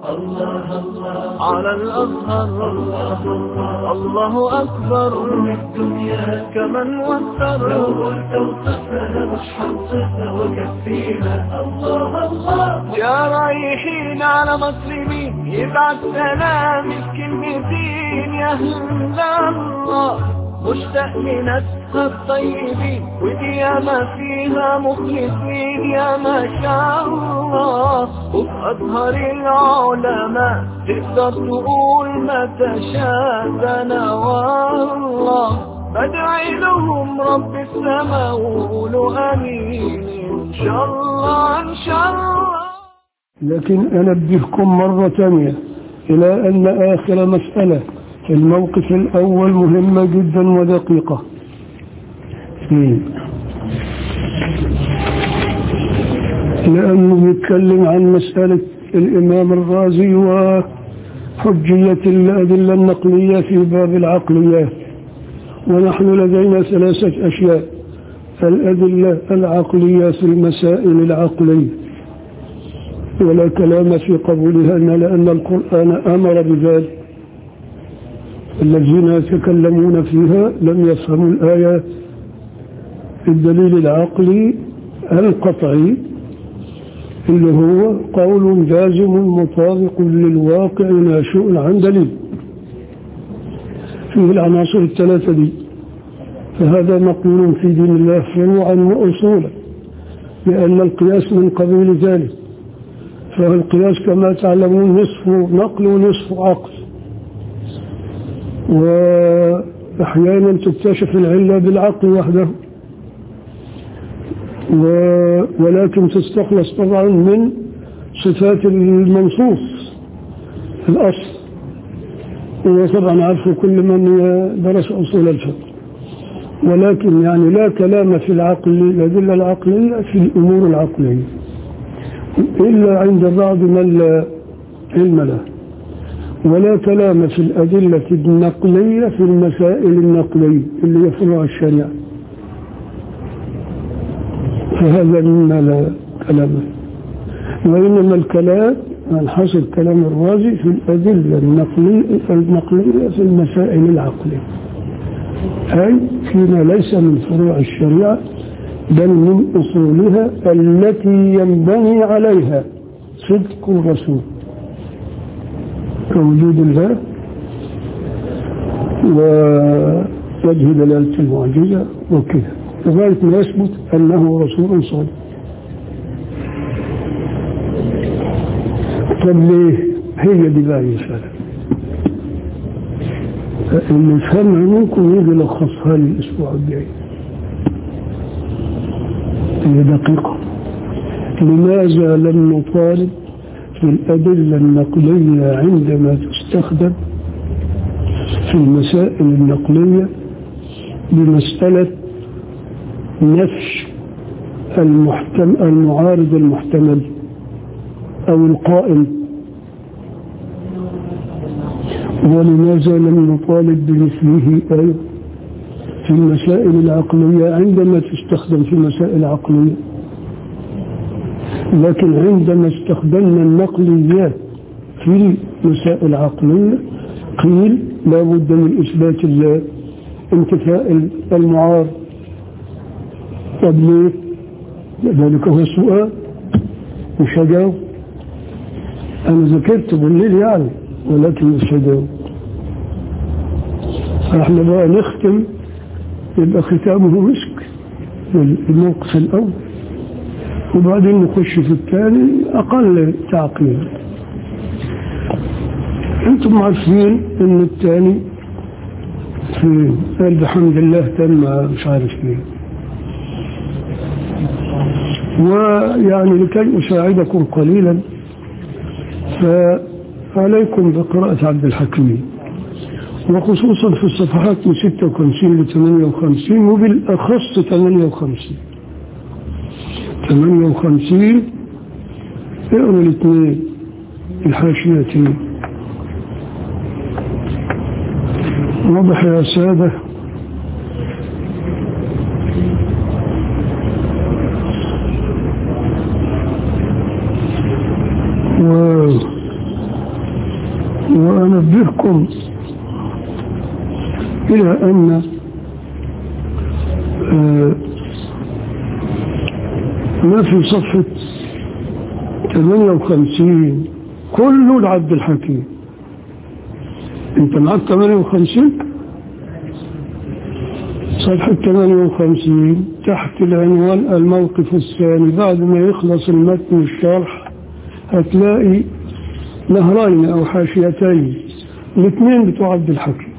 الله الله على الأزهر الله الله الله أكبر الدنيا كمن وفر لو قلت وصفنا مش حنصفنا وكفينا الله الله يا رايحين على مسلمين يبعت سلامك كلمتين يا أهل الله مشتاق لناسها الطيبين ودي ياما فيها مخلصين يا ما شاء الله وفي أزهر العلماء تقدر تقول ما تشاء ده أنا والله بدعي لهم رب السماء وقولوا آمين إن شاء الله إن شاء الله لكن أنبهكم مرة ثانية إلى أن آخر مسألة في الموقف الأول مهمة جدا ودقيقة اثنين لأنه يتكلم عن مسألة الإمام الرازي وحجية الأدلة النقلية في باب العقليات ونحن لدينا ثلاثة أشياء الأدلة العقلية في المسائل العقلية ولا كلام في قبولها لأن القرآن أمر بذلك الذين يتكلمون فيها لم يفهموا الآية الدليل العقلي القطعي اللي هو قول جازم مطابق للواقع ناشئ عن دليل فيه العناصر الثلاثة دي فهذا مقول في دين الله فروعا وأصولا لأن القياس من قبيل ذلك فالقياس كما تعلمون نصف نقل ونصف عقل وأحيانا تكتشف العلة بالعقل وحده ولكن تستخلص طبعا من صفات المنصوص في الأصل وطبعا عارفه كل من درس أصول الفقه ولكن يعني لا كلام في العقل الأدلة العقلية في الأمور العقلية إلا عند بعض من لا علم له ولا كلام في الأدلة النقلية في المسائل النقلية اللي هي فروع الشريعة فهذا مما لا كلام وإنما الكلام عن حصل كلام الرازي في الأدلة النقلية, النقلية في المسائل العقلية أي فيما ليس من فروع الشريعة بل من أصولها التي ينبني عليها صدق الرسول كوجود الله ووجه دلالة المعجزة وكذا لغاية ما يثبت أنه رسول صادق طب ليه هي دي بقى الرسالة اللي يفهمها منكم يجي يلخصها لي الأسبوع الجاي هي دقيقة لماذا لم نطالب في الأدلة النقلية عندما تستخدم في المسائل النقلية بمسألة نفش المحتم المعارض المحتمل أو القائم ولماذا لم نطالب بمثله أيضا في المسائل العقلية عندما تستخدم في المسائل العقلية لكن عندما استخدمنا النقليات في المسائل العقلية قيل لا بد من إثبات انتفاء المعارض طب ليه؟ ذلك هو السؤال مش هجاوب أنا ذكرت بالليل يعني ولكن مش هجاوب فاحنا بقى نختم يبقى ختامه مسك الموقف الأول وبعدين نخش في الثاني أقل تعقيد أنتم عارفين أن الثاني في قال بحمد الله تم مش عارف ايه ويعني لكي أساعدكم قليلا فعليكم بقراءة عبد الحكيم وخصوصا في الصفحات من 56 ل 58 وبالأخص 58 58 اقروا الاثنين الحاشيتين واضح يا سادة و وأنبهكم إلى أن آه، ما في صفحة 58 كله العبد الحكيم انت معك 58 صفحة 58 تحت العنوان الموقف الثاني بعد ما يخلص المتن الشرح هتلاقي نهرين أو حاشيتين الاثنين بتوع عبد الحكيم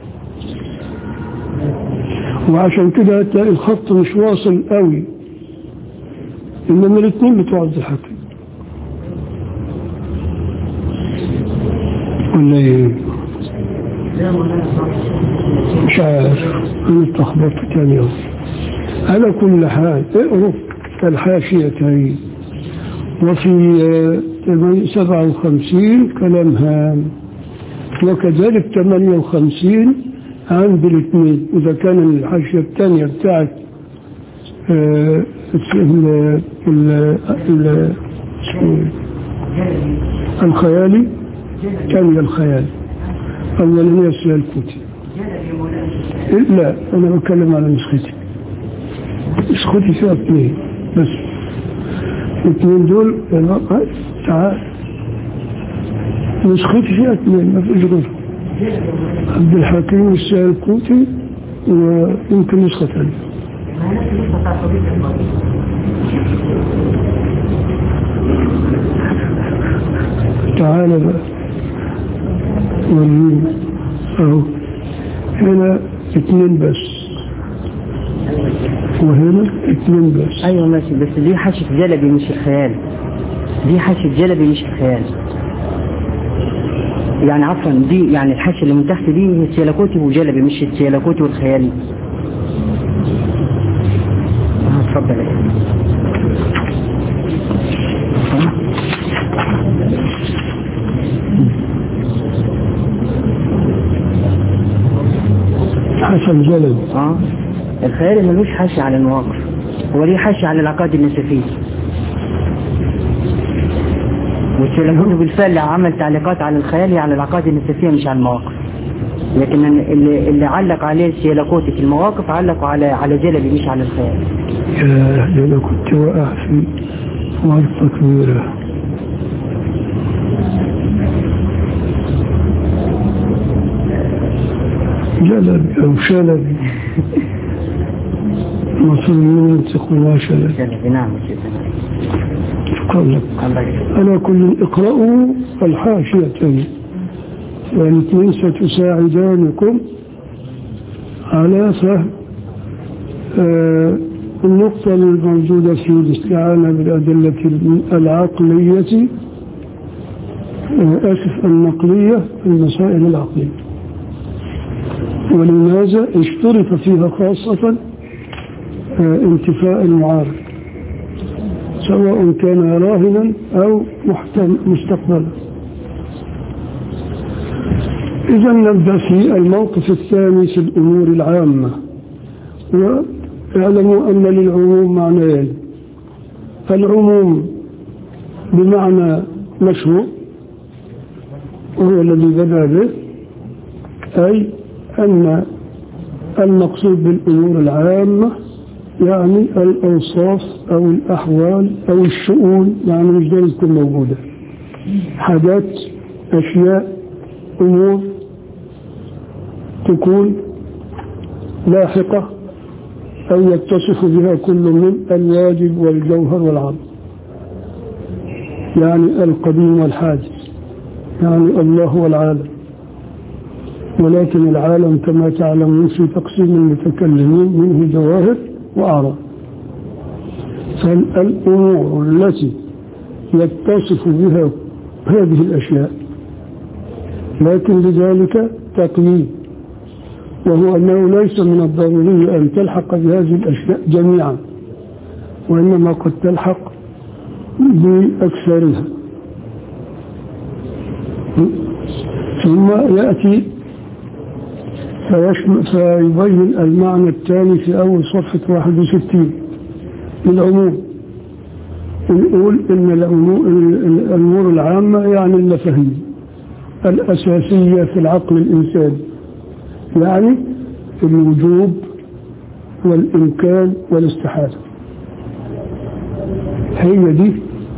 وعشان كده هتلاقي الخط مش واصل قوي إنما الاثنين بتوع عبد الحكيم ولا ايه؟ مش عارف انا اتلخبطت تاني يوم على كل حال اقروا الحاشيتين وفي آه، 57 كلام هام وكذلك 58 عند الاثنين إذا كان الحاشية الثانية بتاعت آه، ال- ال- ال- اسمه إيه؟ الخيالي كان الخيال أولا هي الكوتي لا أنا بتكلم على نسختي نسختي فيها اثنين بس الاثنين دول لا، تعال نسختي فيها اثنين ما فيش غيرهم عبد الحكيم السالكوتي ويمكن نسخة ثانية تعال بقى وريني اهو هنا اثنين بس وهنا اثنين بس ايوه ماشي بس دي حاشة جلبي مش الخيال دي حاشة جلبي مش الخيال يعني عفوا دي يعني الحاشة اللي من تحت دي هي السيلاكوتي وجلبي مش السيلاكوتي والخيالي آه، اتفضل يا حسن جلد اه الخيال ملوش حاشية على المواقف هو ليه حاشية على العقائد النسفية والسلمون بالفعل عمل تعليقات على الخيال على العقائد النسفية مش على المواقف لكن اللي, اللي علق عليه السيلاكوتي في المواقف علقوا على على جلبي مش على الخيال يا ده انا كنت واقع في ورطة كبيرة جلبي او شلبي مصريين ينطقون شلبي جلبي نعم يا سيدنا. قال لك الله يسلمك. على كل اقرأوا الحاشية والاثنين ستساعدانكم على فهم آه، النقطة الموجودة في الاستعانة بالأدلة العقلية آه، آسف النقلية في المسائل العقلية ولماذا اشترط فيها خاصة آه، انتفاء المعارض سواء كان راهنا أو محتم- مستقبلا إذا نبدأ في الموقف الثاني في الأمور العامة واعلموا أن للعموم معنيين العموم بمعنى مشروع وهو الذي بدأ به أي أن المقصود بالأمور العامة يعني الأوصاف أو الأحوال أو الشؤون يعني مش دايما تكون موجودة حاجات أشياء أمور تكون لاحقة أو يتصف بها كل من الواجب والجوهر والعرض يعني القديم والحادث يعني الله والعالم ولكن العالم كما تعلمون في تقسيم المتكلمين منه جواهر وأعراض فالأمور التي يتصف بها هذه الأشياء لكن لذلك تقييد وهو أنه ليس من الضروري أن تلحق بهذه الأشياء جميعا وإنما قد تلحق بأكثرها ثم يأتي فيشم- فيبين المعنى الثاني في أول صفحة 61 للعموم ونقول إن الأمور الأمور العامة يعني المفاهيم الأساسية في العقل الإنساني يعني الوجوب والإمكان والاستحالة هي دي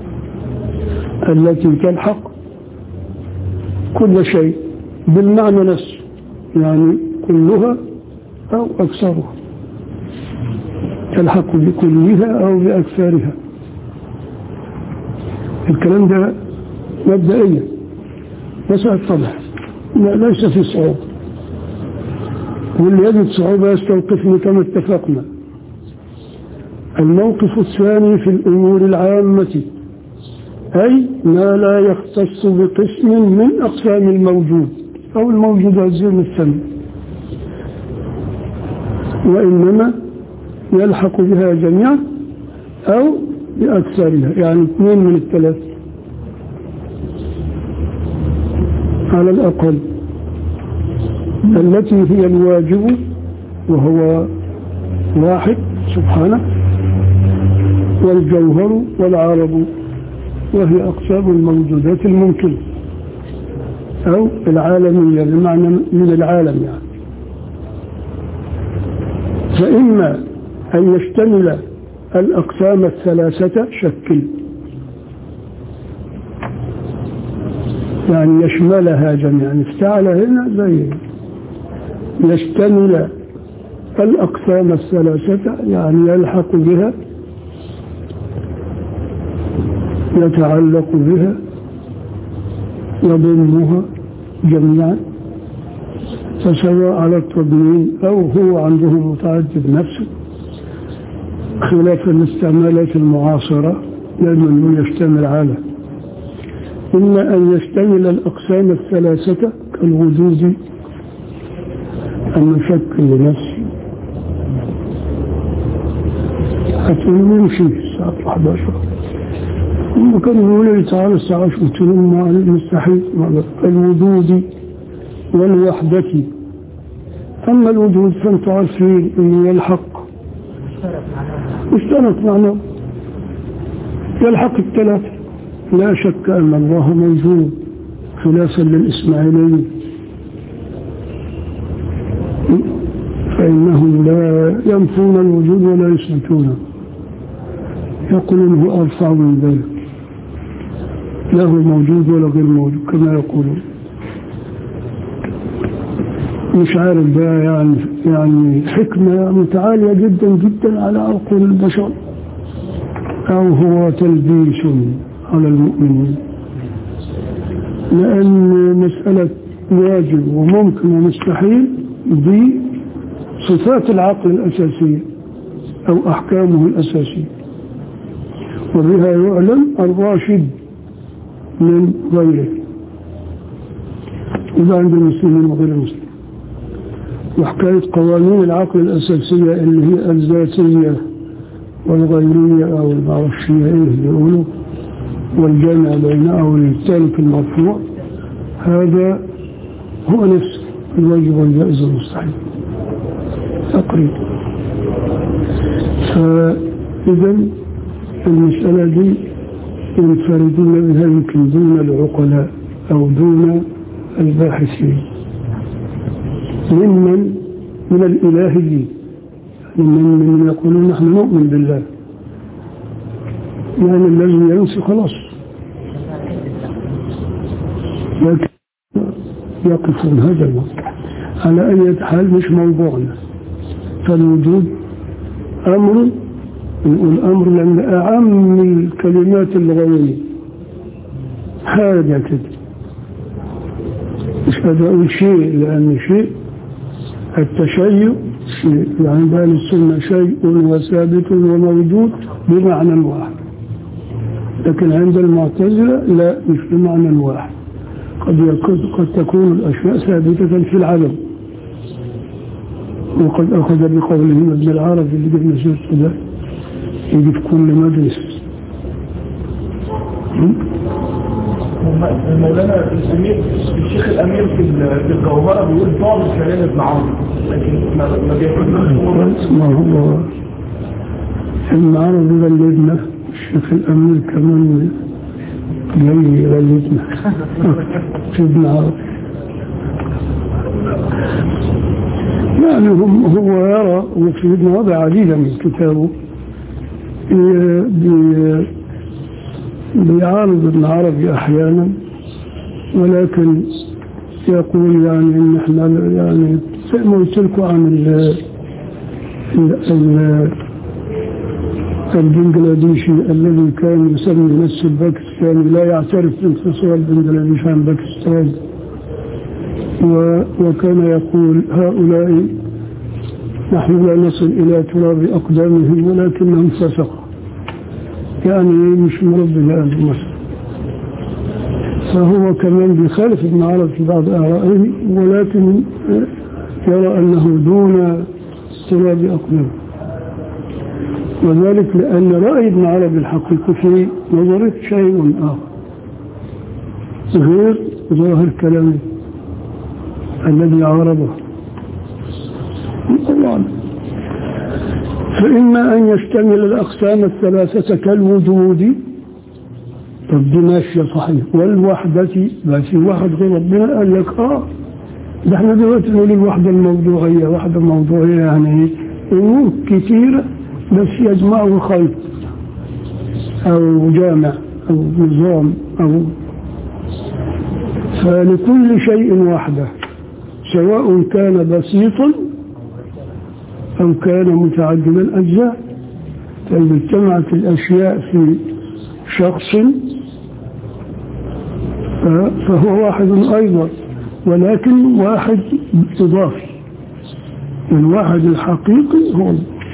التي تلحق كل شيء بالمعنى نفسه يعني كلها أو أكثرها تلحق بكلها أو بأكثرها الكلام ده مبدئيا مسألة طبع لا ليس في صعوبة واللي يجد صعوبة يستوقفني كما اتفقنا الموقف الثاني في الأمور العامة أي ما لا يختص بقسم من أقسام الموجود أو الموجودات زي الثاني وإنما يلحق بها جميعا أو بأكثرها يعني اثنين من الثلاثة على الأقل التي هي الواجب وهو واحد سبحانه والجوهر والعرب وهي أقسام الموجودات الممكنة أو العالمية بمعنى من العالم يعني فإما أن يشتمل الأقسام الثلاثة شكل يعني يشملها جميعا افتعل هنا زي يشتمل الأقسام الثلاثة يعني يلحق بها يتعلق بها يضمها جميعا فسواء على التضمين أو هو عنده متعدد نفسه خلاف الاستعمالات المعاصرة لأنه يشتمل على إما أن يشتمل الأقسام الثلاثة كالوجود المشكل لنفسه هتقول يمشي الساعة 11 هم كانوا يقولوا لي تعالى الساعة 10 قلت لهم ما مستحيل الوجود والوحدة أما الوجود فأنتم عارفين أنه يلحق اشترك معناه يلحق الثلاثة لا شك أن الله موجود خلافا للإسماعيليين فإنهم لا ينفون الوجود ولا يثبتونه يقولون هو أرفع من ذلك لا هو موجود ولا غير موجود كما يقولون مش عارف ده يعني يعني حكمة متعالية جدا جدا على عقول البشر أو هو تلبيس على المؤمنين لأن مسألة واجب وممكن ومستحيل دي صفات العقل الأساسية أو أحكامه الأساسية وبها يعلم الراشد من غيره إذا عند المسلمين وغير المسلمين وحكاية قوانين العقل الأساسية اللي هي الذاتية والغيرية أو المعرفشية إيه يقولوا والجامع بينها أو الثالث المرفوع هذا هو نفس الواجب والجائز والمستحيل تقريبا فإذا المسألة دي ينفردون بها يمكن دون العقلاء أو دون الباحثين ممن من الإلهيين ممن من يقولون نحن نؤمن بالله يعني الذي ينسي خلاص لكن يقفون هذا الوقت على أي حال مش موضوعنا فالوجود أمر نقول أمر لأن أعم الكلمات اللغوية حاجة كده مش أقول شيء لأن شيء التشيع شيء يعني بين السنة شيء وثابت وموجود بمعنى واحد لكن عند المعتزلة لا مش بمعنى واحد قد يكون قد تكون الأشياء ثابتة في العدم وقد أخذ بقولهم ابن العربي اللي جبنا سيرته ده يجي في كل مجلس مولانا الامير الشيخ الامير في في الجوهره بيقول بعض كلام ابن عمرو لكن ما ما بياخدش ما هو ابن عربي بلدنا الشيخ الأمير كمان جاي يغلبنا في ابن عربي يعني هم هو يرى وفي ابن عربي عديدة من كتابه ي- بي- بيعارض ابن عربي أحيانا ولكن يقول يعني ان احنا يعني زي ما قلت لكم عن ال ال- ال- البنجلاديشي الذي كان يسمي نفسه الباكستاني لا يعترف بانفصال بنجلاديش عن باكستان و- وكان يقول هؤلاء نحن لا نصل إلى تراب أقدامهم ولكنهم فسقوا يعني مش مربي لأهل مصر فهو كمان بيخالف ابن عرب في بعض آرائه ولكن يرى أنه دون تراب أقدامه وذلك لأن رأي ابن عربي الحقيقي في نظره شيء آخر غير ظاهر كلامه الذي عارضه الله أعلم. فإما أن يشتمل الأقسام الثلاثة كالوجود طب دي ماشية صحيح والوحدة ما في واحد غير ربنا قال لك اه ده احنا دلوقتي نقول الوحدة الموضوعية وحدة موضوعية يعني ايه؟ أمور كثيرة بس يجمعه خيط أو جامع أو نظام أو فلكل شيء وحده سواء كان بسيطا أو كان متعدد الأجزاء فإذا اجتمعت الأشياء في شخص ف- فهو واحد أيضا ولكن واحد إضافي الواحد الحقيقي هو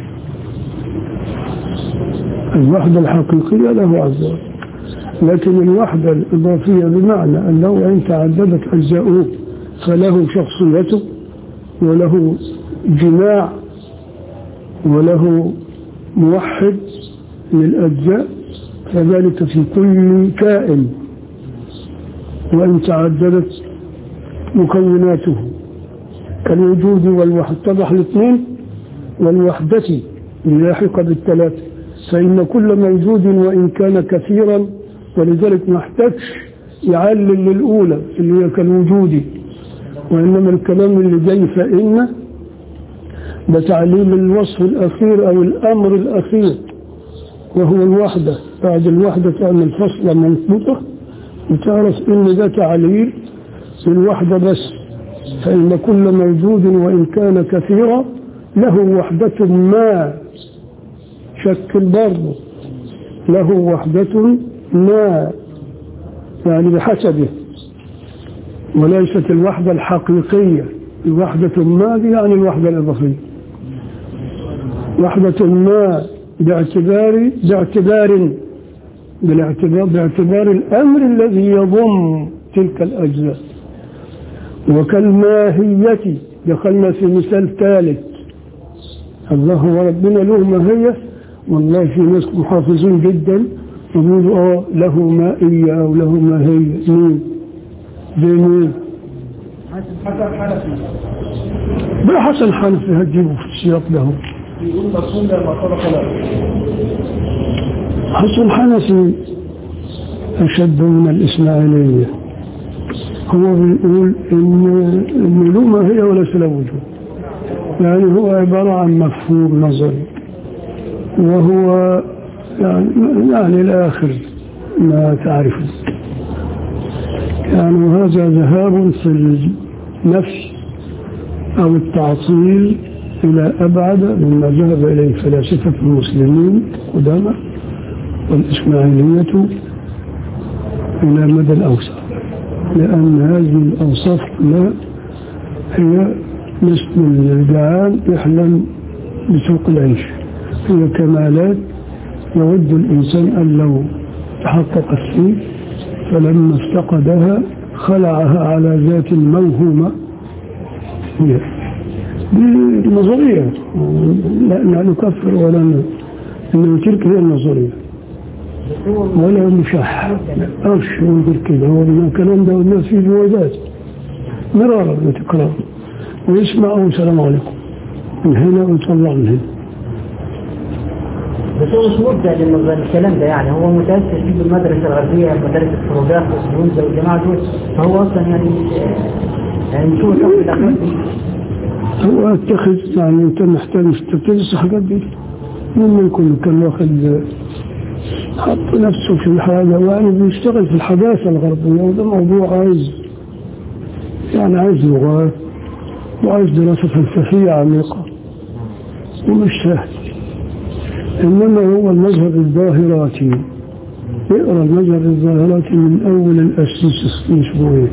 الوحدة الحقيقية له عز وجل لكن الوحدة الإضافية بمعنى أنه إن تعددت أجزاؤه فله شخصيته وله جماع وله موحد للأجزاء فذلك في كل كائن وإن تعددت مكوناته كالوجود والوحد اتضح الاثنين والوحدة لاحقة بالثلاثة فإن كل موجود وإن كان كثيرا ولذلك ما احتاجش يعلل للأولى اللي هي كالوجود وإنما الكلام اللي جاي فإن ده تعليل الوصف الأخير أو الأمر الأخير وهو الوحدة بعد الوحدة كان الفصل منطقة وتعرف إن ده تعليل الوحدة بس فإن كل موجود وإن كان كثيرا له وحدة ما شكل برضه له وحدة ما يعني بحسبه وليست الوحدة الحقيقية الوحدة ما دي يعني الوحدة الإضافية وحدة ما باعتبار باعتبار بالاعتبار باعتبار الأمر الذي يضم تلك الأجزاء وكالماهية دخلنا في مثال ثالث الله وربنا له ماهية والله في ناس محافظين جدا يقولوا اه له مائية أو له ماهية مين زي مين حسن حنفي ده حسن حنفي هتجيبه في السياق ده بيقول مفهوم لما خلق له حسن حنفي أشد من الإسماعيلية هو بيقول إن إن له ماهية وليس له وجود يعني هو عبارة عن مفهوم نظري وهو يعني, يعني الآخر ما تعرفه يعني هذا ذهاب في النفي أو التعطيل إلى أبعد مما ذهب إليه فلاسفة المسلمين قدامى والإسماعيلية إلى مدى الأوسع لأن هذه الأوصاف كلها هي مثل الجعان يحلم بسوق العيش هي كمالات يود الإنسان أن لو تحققت فيه فلما افتقدها خلعها على ذات موهومة هي دي نظرية لا لا نكفر ولا ن- إنما تلك هي النظرية ولا مشح أرش يقول كده هو من الكلام ده والناس في جوازات مرارا وتكرار ويسمعوا السلام عليكم من هنا ويطلع من هنا بس هو مش مبدع للكلام ده يعني هو متأسس فيه بالمدرسة الغربية مدرسة فروجاف وسلونزا والجماعة دول فهو أصلا يعني يعني مش هو صاحب الأخلاق دي هو اتخذ يعني انت محتاج مش تدرس الحاجات دي مما يكون كان واخد حط نفسه في الحاجة ويعني بيشتغل في الحداثة الغربية وده موضوع عايز يعني عايز لغات وعايز دراسة فلسفية عميقة ومش سهل إنما هو المذهب الظاهراتي اقرا المذهب الظاهراتي من أول الأسيس اسمه إيه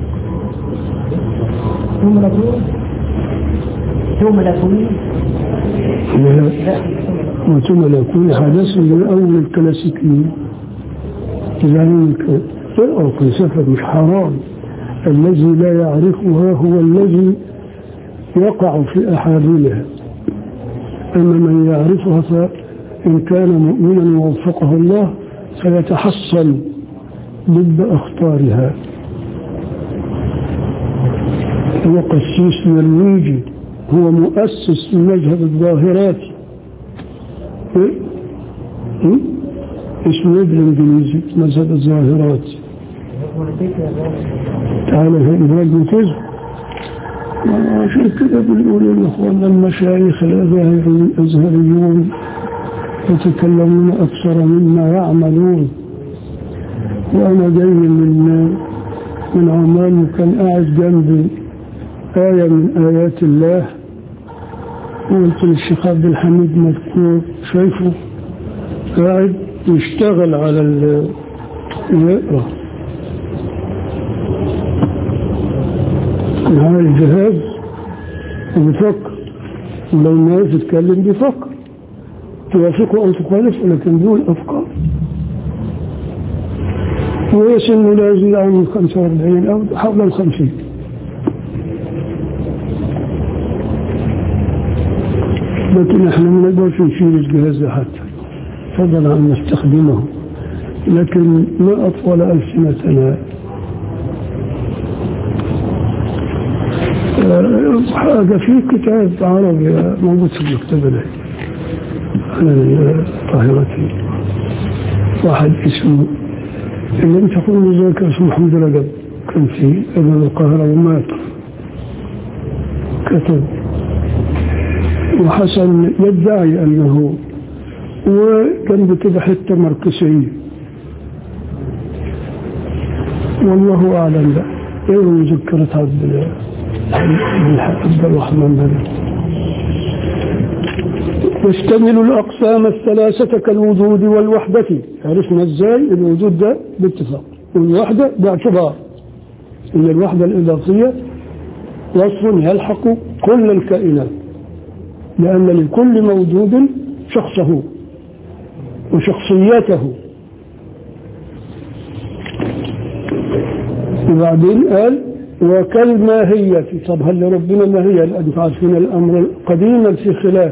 ثم لكون ثم لكون لا وثم لا يكون حدث من أول الكلاسيكيين ذلك اقرا فلسفة مش حرام الذي لا يعرفها هو الذي يقع في أحاديثها أما من يعرفها فإن كان مؤمنا ووفقه الله فيتحصن ضد أخطارها هو قسيس نرويجي هو مؤسس لمذهب الظاهرات إيه؟ إيه؟ اسمه ايه بالانجليزي مذهب الظاهرات تعالى هنا الماجنتيزم عشان كده بنقول ان اخواننا المشايخ الازهريون الازهريون يتكلمون اكثر مما يعملون وانا جاي من من عمان وكان قاعد جنبي آية من آيات الله وقلت للشيخ عبد الحميد مذكور شايفه قاعد يشتغل على ال يقرأ معاه الجهاز وبيفكر ولو الناس تتكلم بيفكر توافقه أو تخالف ولكن دول أفكار وهي سنه لا يزيد عن 45 أو حول الخمسين لكن احنا ما نقدرش نشيل الجهاز ده حتى فضلا عن نستخدمه لكن ما أطول ألسنتنا هذا في كتاب عربي موجود في المكتبة ده عن القاهرة واحد اسمه إن لم تكن ذاك اسمه محمد رجب كان في أمام القاهرة ومات كتب وحسن يدعي أنه وجنب كده حتة مركزية والله أعلم لا إيه مذكرة عبد عبد الرحمن بن يشتمل الأقسام الثلاثة كالوجود والوحدة عرفنا ازاي الوجود ده باتفاق والوحدة باعتبار ان الوحدة الإضافية وصف يلحق كل الكائنات لأن لكل موجود شخصه وشخصيته وبعدين قال وكالماهية طب هل لربنا ماهية لأن عارفين الأمر قديما في خلاف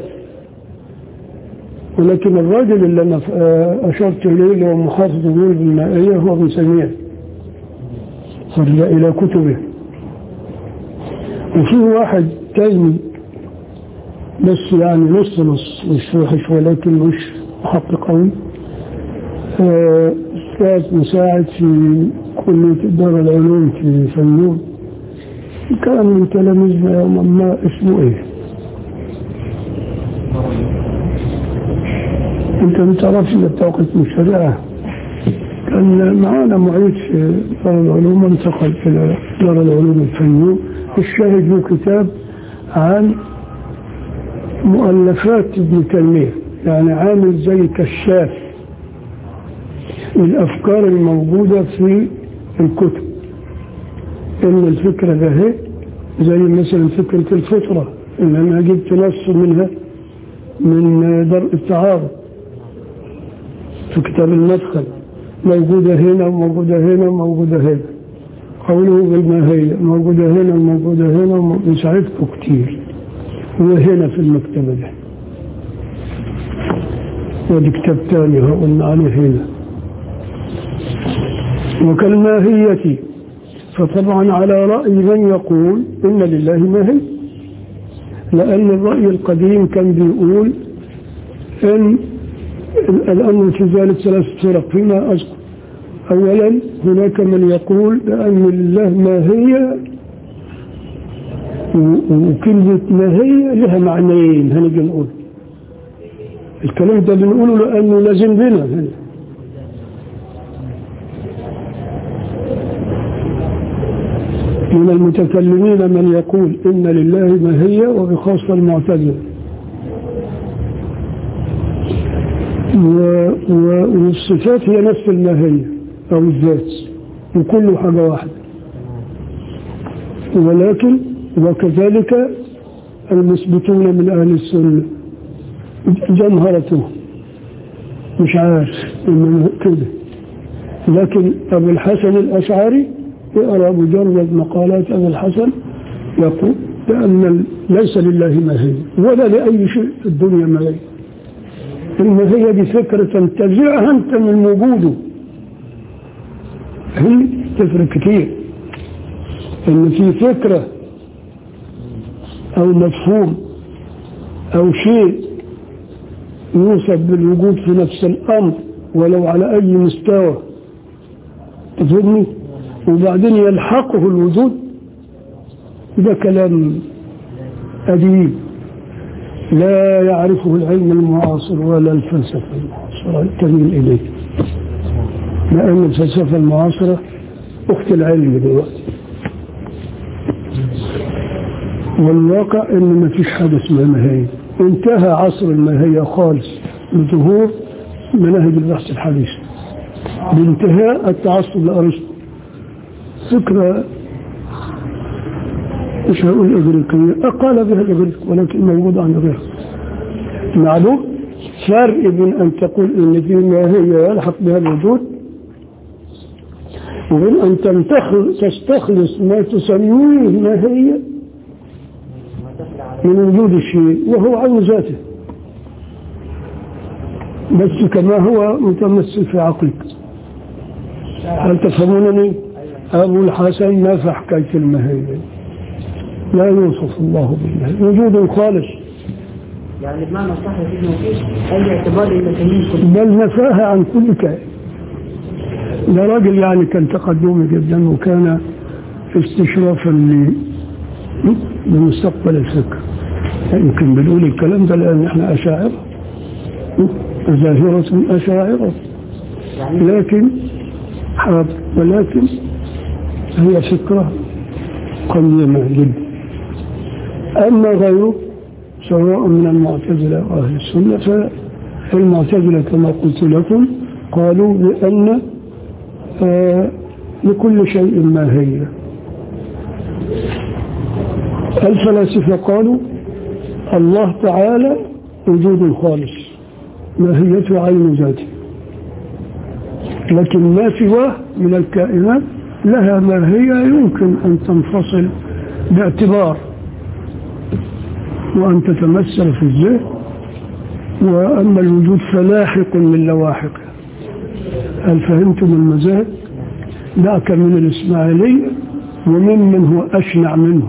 ولكن الراجل اللي أنا أشرت إليه اللي هو محافظ النور المائية هو ابن سيمية فرجع إلى كتبه وفي واحد تاني بس يعني نص نص مش وحش ولكن مش محقق قوي أستاذ مساعد في كلية دار العلوم في فنون كان من تلاميذنا يوما ما اسمه ايه انت ما تعرفش الا توقيت الشريعه كان معانا معيد في دار العلوم انتقل الى دار العلوم الفنون الشاهد له كتاب عن مؤلفات ابن تيميه يعني عامل زي كشاف الافكار الموجوده في الكتب ان الفكره ده هي زي مثلا فكره الفطره ان انا جبت نص منها من درء التعارض في كتاب المدخل موجودة هنا وموجودة هنا وموجودة هنا قوله بالماهية موجودة هنا وموجودة هنا وساعدته كتير وهنا في المكتبة ده ودي كتاب تاني قلنا عليه هنا وكالماهية فطبعا على رأي من يقول إن لله ماهية لأن الرأي القديم كان بيقول إن الأمر في ذلك ثلاث فرق فيما أذكر أولا هناك من يقول بأن لله ماهية و- وكلمة ماهية لها معنيين هنجي نقول الكلام ده بنقوله لأنه لازم بنا هنا من المتكلمين من يقول إن لله ماهية وبخاصة المعتزلة و- و- والصفات هي نفس الماهية أو الذات وكل حاجة واحدة ولكن وكذلك المثبتون من أهل السنة جمهرتهم مش عارف إنما كده لكن أبو الحسن الأشعري يقرأ مجرد مقالات أبو الحسن يقول بأن ليس لله ماهية ولا لأي شيء في الدنيا ماهية الماهية دي فكرة تنتزعها أنت من وجوده هي تفرق كتير إن في فكرة أو مفهوم أو شيء يوصف بالوجود في نفس الأمر ولو على أي مستوى تفهمني وبعدين يلحقه الوجود ده كلام أديب لا يعرفه العلم المعاصر ولا الفلسفة المعاصرة تميل إليه مع أن الفلسفة المعاصرة أخت العلم دلوقتي والواقع أن ما فيش حاجة اسمها ماهية انتهى عصر الماهية خالص بظهور مناهج البحث الحديث بانتهاء التعصب لأرسطو فكرة مش هقول إغريقية أقال بها الإغريق ولكن موجودة عند غيرها معلوم فرق بين أن تقول إن في ماهية يلحق بها الوجود وبين أن تنتخل تستخلص ما تسميه ماهية من وجود الشيء وهو عين ذاته بس كما هو متمثل في عقلك هل تفهمونني أبو الحسن ما في حكاية الماهية لا يوصف الله بالله وجود خالص يعني بمعنى صح يا سيدنا مفيش أي اعتبار للمسلمين كلهم بل نفاها عن كل كائن ده راجل يعني كان تقدمي جدا وكان استشرافا ل- لمستقبل الفكر يمكن بنقول الكلام ده لأن احنا أشاعرة ظاهرة أشاعرة لكن حاضر ولكن هي فكرة قيمة جدا أما غيره سواء من المعتزلة أو أهل السنة فالمعتزلة كما قلت لكم قالوا بأن آه لكل شيء ماهية الفلاسفة قالوا الله تعالى وجود خالص ماهيته عين ذاته لكن ما سواه من الكائنات لها ماهية يمكن أن تنفصل باعتبار وأن تتمثل في الذهن وأما الوجود فلاحق من لواحقه هل فهمتم المذاهب ذاك من الإسماعيلية وممن هو أشنع منه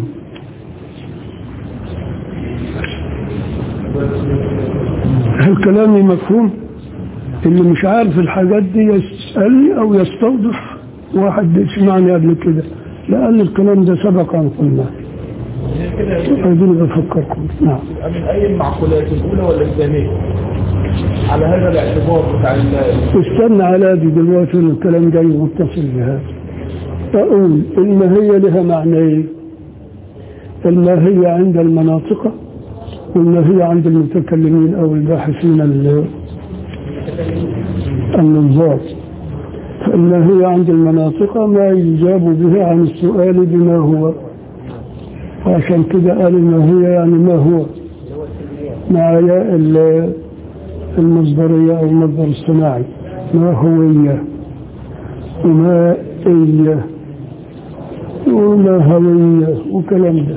هل كلامي مفهوم اللي مش عارف الحاجات دي يسألني أو يستوضح واحد يسمعني قبل كده لأن الكلام ده سبق أن قلناه عايزين بفكركم نعم من أي المعقولات الأولى ولا الثانية على هذا الاعتبار بتاع ال- استنى على دي دلوقتي إن الكلام جاي متصل بهذا أقول الماهية لها معنيين الماهية عند المناطق والماهية عند المتكلمين أو الباحثين ال- النظار فالماهية عند المناطق ما يجاب به عن السؤال بما هو وعشان كده قال الماهية يعني ما هو مع ياء ال- المصدرية أو المصدر الصناعي ما هوية وما إيه وما هوية وكلام ده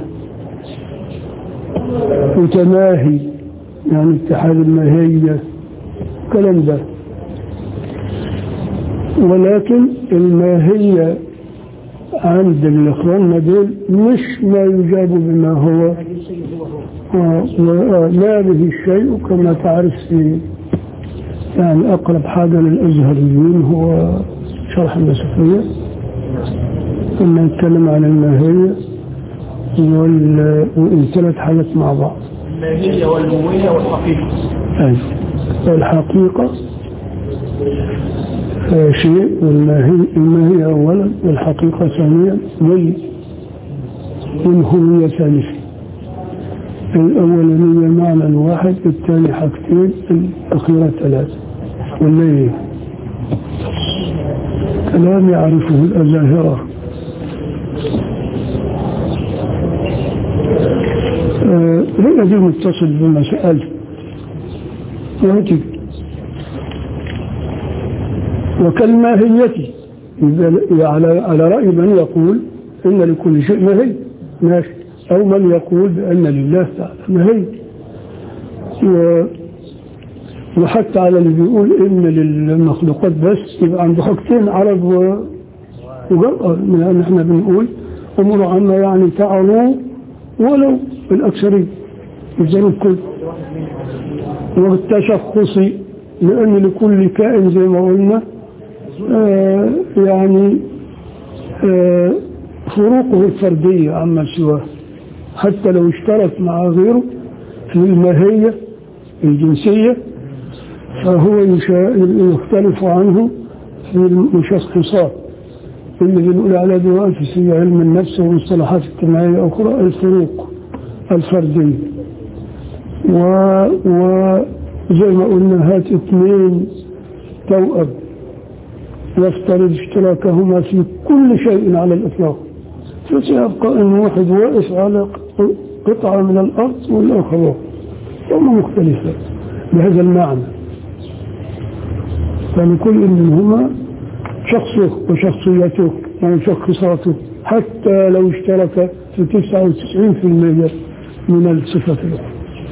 وتماهي يعني اتحاد الماهية كلام ده ولكن الماهية عند الإخوان دول مش ما يجاب بما هو آه، وما به الشيء كما تعرف في يعني أقرب حاجة للأزهريين هو شرح النسفية ثم نتكلم عن الماهية وال... والثلاث حاجات مع بعض الماهية والموية والحقيقة أي الحقيقة آه، شيء والماهية الماهية أولا والحقيقة ثانيا وال والهوية ثالثا الأولانية معنى واحد الثاني حاجتين الأخيرة ثلاثة والليل كلام يعرفه الأزاهرة آه، هي دي متصل بما سألت واجب وكالماهية إذا- على على رأي من يقول إن لكل شيء ماهي ماشي أو من يقول بأن لله تعالى ماهي و وحتى على اللي بيقول إن للمخلوقات بس يبقى عنده حاجتين عرض و وجرأة من أن احنا بنقول أمور عامة يعني تعالوا ولو الأكثرين يجروا الكل والتشخصي لأن لكل كائن زي ما قلنا آه يعني آه فروقه الفردية عما سواه حتى لو اشترك مع غيره في الماهية الجنسية فهو يشا- يختلف عنه في المشخصات اللي بنقول عليها دلوقتي في علم النفس ومصطلحات اجتماعية أخرى الفروق الفردية و... وزي ما قلنا هات اثنين توأم يفترض اشتراكهما في كل شيء على الإطلاق فسيبقى أن واحد واقف على قطعة من الأرض والآخر واقف ثم مختلفة بهذا المعنى فلكل منهما شخصه وشخصيته ومشخصاته حتى لو اشترك في 99% من الصفات الأخرى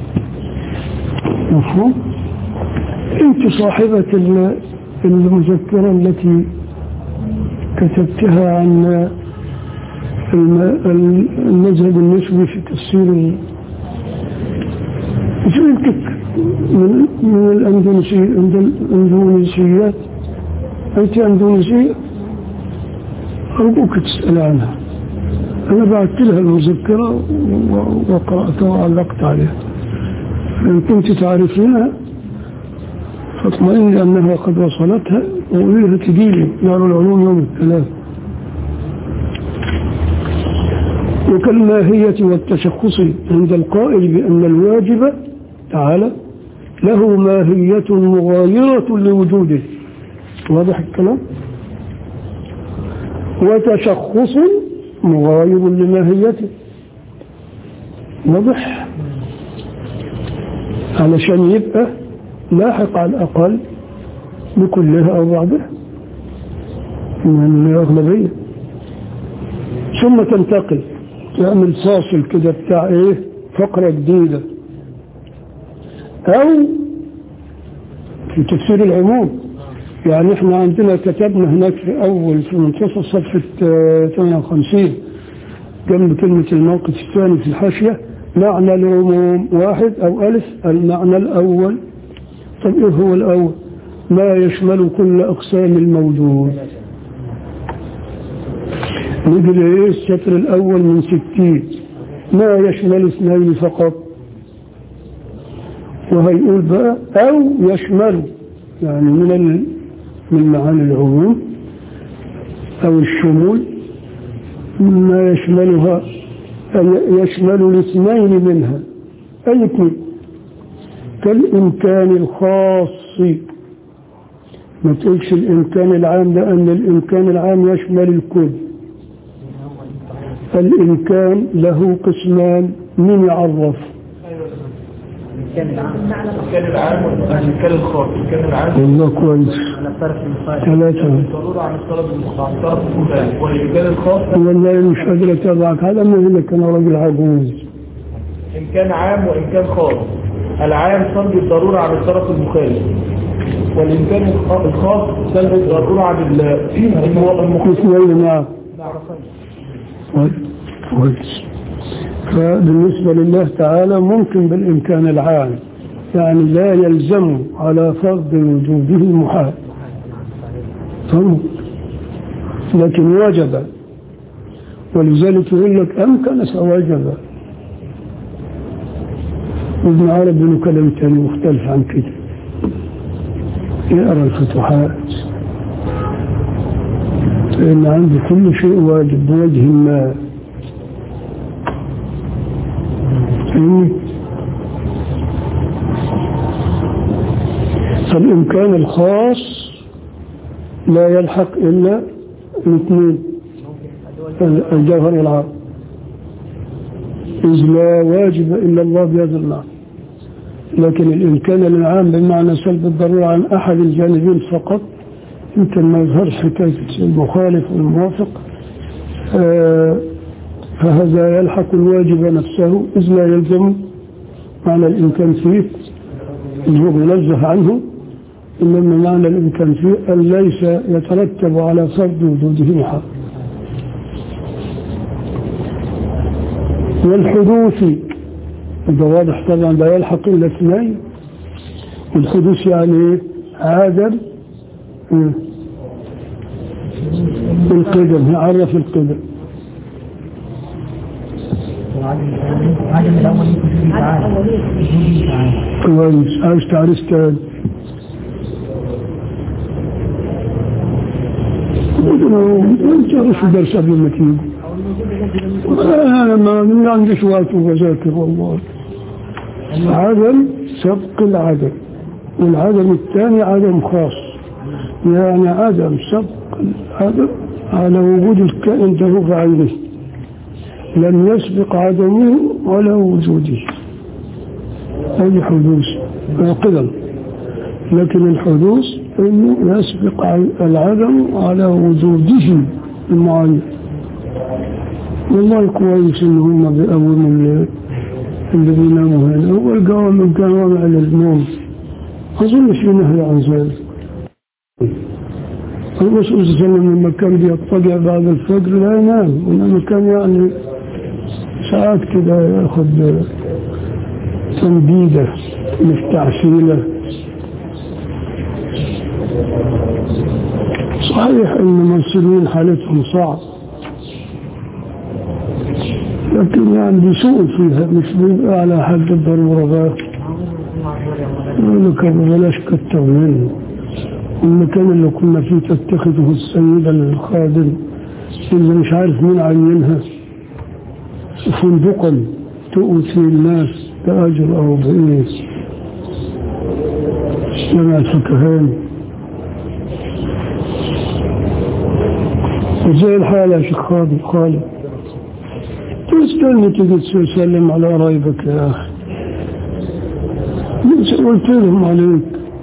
مفهوم؟ أنت صاحبة ال- المذكرة التي كتبتها عن الم- ال- المذهب النسبي في تفسير ال- سئلتك من من الأندونيسي الأندونيسيات أنت أندونيسية أرجوك تسأل عنها أنا بعثت لها المذكرة و- وقرأتها وعلقت عليها إن كنت تعرفينها فاطمئني أنها قد وصلتها وقولي لها تجيلي دار العلوم يوم الثلاث وكالماهية والتشخص عند القائل بأن الواجب تعالى له ماهية مغايرة لوجوده واضح الكلام وتشخص مغاير لماهيته واضح علشان يبقى لاحق على الأقل بكلها أو بعضها من الأغلبية ثم تنتقل تعمل فاصل كده بتاع ايه فقرة جديدة او في تفسير العموم يعني احنا عندنا كتبنا هناك في اول في منتصف صفحة آه، 58 جنب كلمة الموقف الثاني في الحاشية معنى العموم واحد او الف المعنى الاول طب ايه هو الاول ما يشمل كل اقسام الموجود نجي لايه السطر الاول من ستين ما يشمل اثنين فقط وهيقول بقى او يشمل يعني من ال... من معاني العموم او الشمول ما يشملها أي يشمل الاثنين منها اي اثنين كالامكان الخاص ما تقولش الامكان العام لان الامكان العام يشمل الكل الإمكان له قسمان من يعرف كان العام والكان الخاص الكان العام والله كويس على الطرف المخالف ثلاثة ضرورة عن الطلب المخ- عن الطرف المخالف والإمكان الخاص والله مش قادر أتابعك هذا ما لك أنا راجل عجوز إمكان عام وإمكان خاص العام سلب الضرورة عن الطرف المخالف والإمكان الخ- الخاص سلب الضرورة عن ال- المو- المخالف اثنين معه كويس كويس فبالنسبة لله تعالى ممكن بالإمكان العام يعني لا يلزم على فرض وجوده المحال فهمت لكن وجب ولذلك يقول لك أمكن فوجب ابن عربي له كلام تاني مختلف عن كده يقرا الفتوحات فإن عنده كل شيء واجب بوجه ما فهمت؟ فالإمكان الخاص لا يلحق إلا الاثنين الجوهر العام إذ لا واجب إلا الله بهذا المعنى لكن الإمكان العام بمعنى سلب الضرورة عن أحد الجانبين فقط يمكن ما يظهرش حكاية المخالف والموافق آه، فهذا يلحق الواجب نفسه إذ لا يلزم معنى الإمكان فيه إن هو منزه عنه إنما معنى الإمكان فيه أن ليس يترتب على فرض وجوده محال والحدوث ده واضح طبعا لا يلحق إلا اثنين الحدوث يعني عادم مم. القدم عرف القدم عدم الأول يكون فيه تعالى وجوده تعالى كويس عايز تعريف تاني انت تعرف الدرس قبل ما تيجي انا ما ما عنديش وقت وبذاكر والله عدم سبق العدم والعدم الثاني عدم خاص يعني عدم سبق العدم على وجود الكائن له بعينه لم يسبق عدمه ولا وجوده هذه حدوث قدم لكن الحدوث انه يسبق العدم على وجوده المعين والله كويس ان هم بيقوموا اللي اللي بيناموا هنا هو القوام من كان وضع للنوم اظن في نهي عن ذلك الرسول صلى الله عليه وسلم لما كان بيضطجع بعد الفجر لا ينام وانما كان يعني ساعات كده ياخذ تنبيده مش تعسيله صحيح ان الممثلين حالتهم صعب لكن يعني بيسوء فيها مش بيبقى على حد الضرورة بقى يقول لك بلاش كتر منه المكان اللي كنا فيه تتخذه السيدة الخادم اللي مش عارف مين عينها فندقا تؤتي الناس بأجر أو بإيه جمع الفكهان وزي الحالة يا شيخ خالد خالد تستنى تجي تسلم على قرايبك يا أخي بس قلت لهم عليك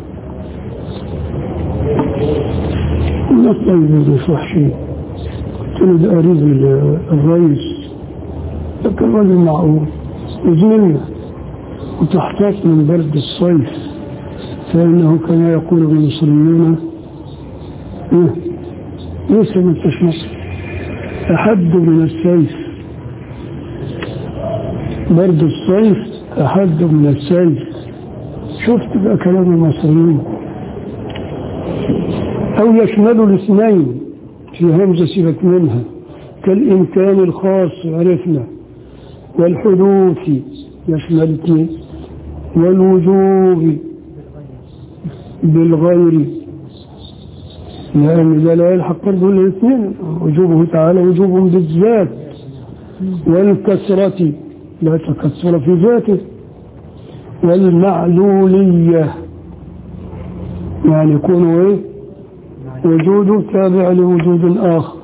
لا طيب بفحشي قلت له ده قريب ال- الرئيس لكن راجل معقول وزميلنا وتحتاط من برد الصيف فإنه كما يقول المصريون إيه ليس من تشمس أحد من السيف برد الصيف أحد من السيف شفت بقى كلام المصريين أو يشمل الاثنين في همزة سيبك منها كالإمكان الخاص عرفنا والحدوث يشمل اثنين والوجوب بالغير لأن ده لا يلحق برضه الاثنين وجوبه تعالى وجوب بالذات والكسرة لا تكسر في ذاته والمعلولية يعني يكون ايه وجود تابع لوجود آخر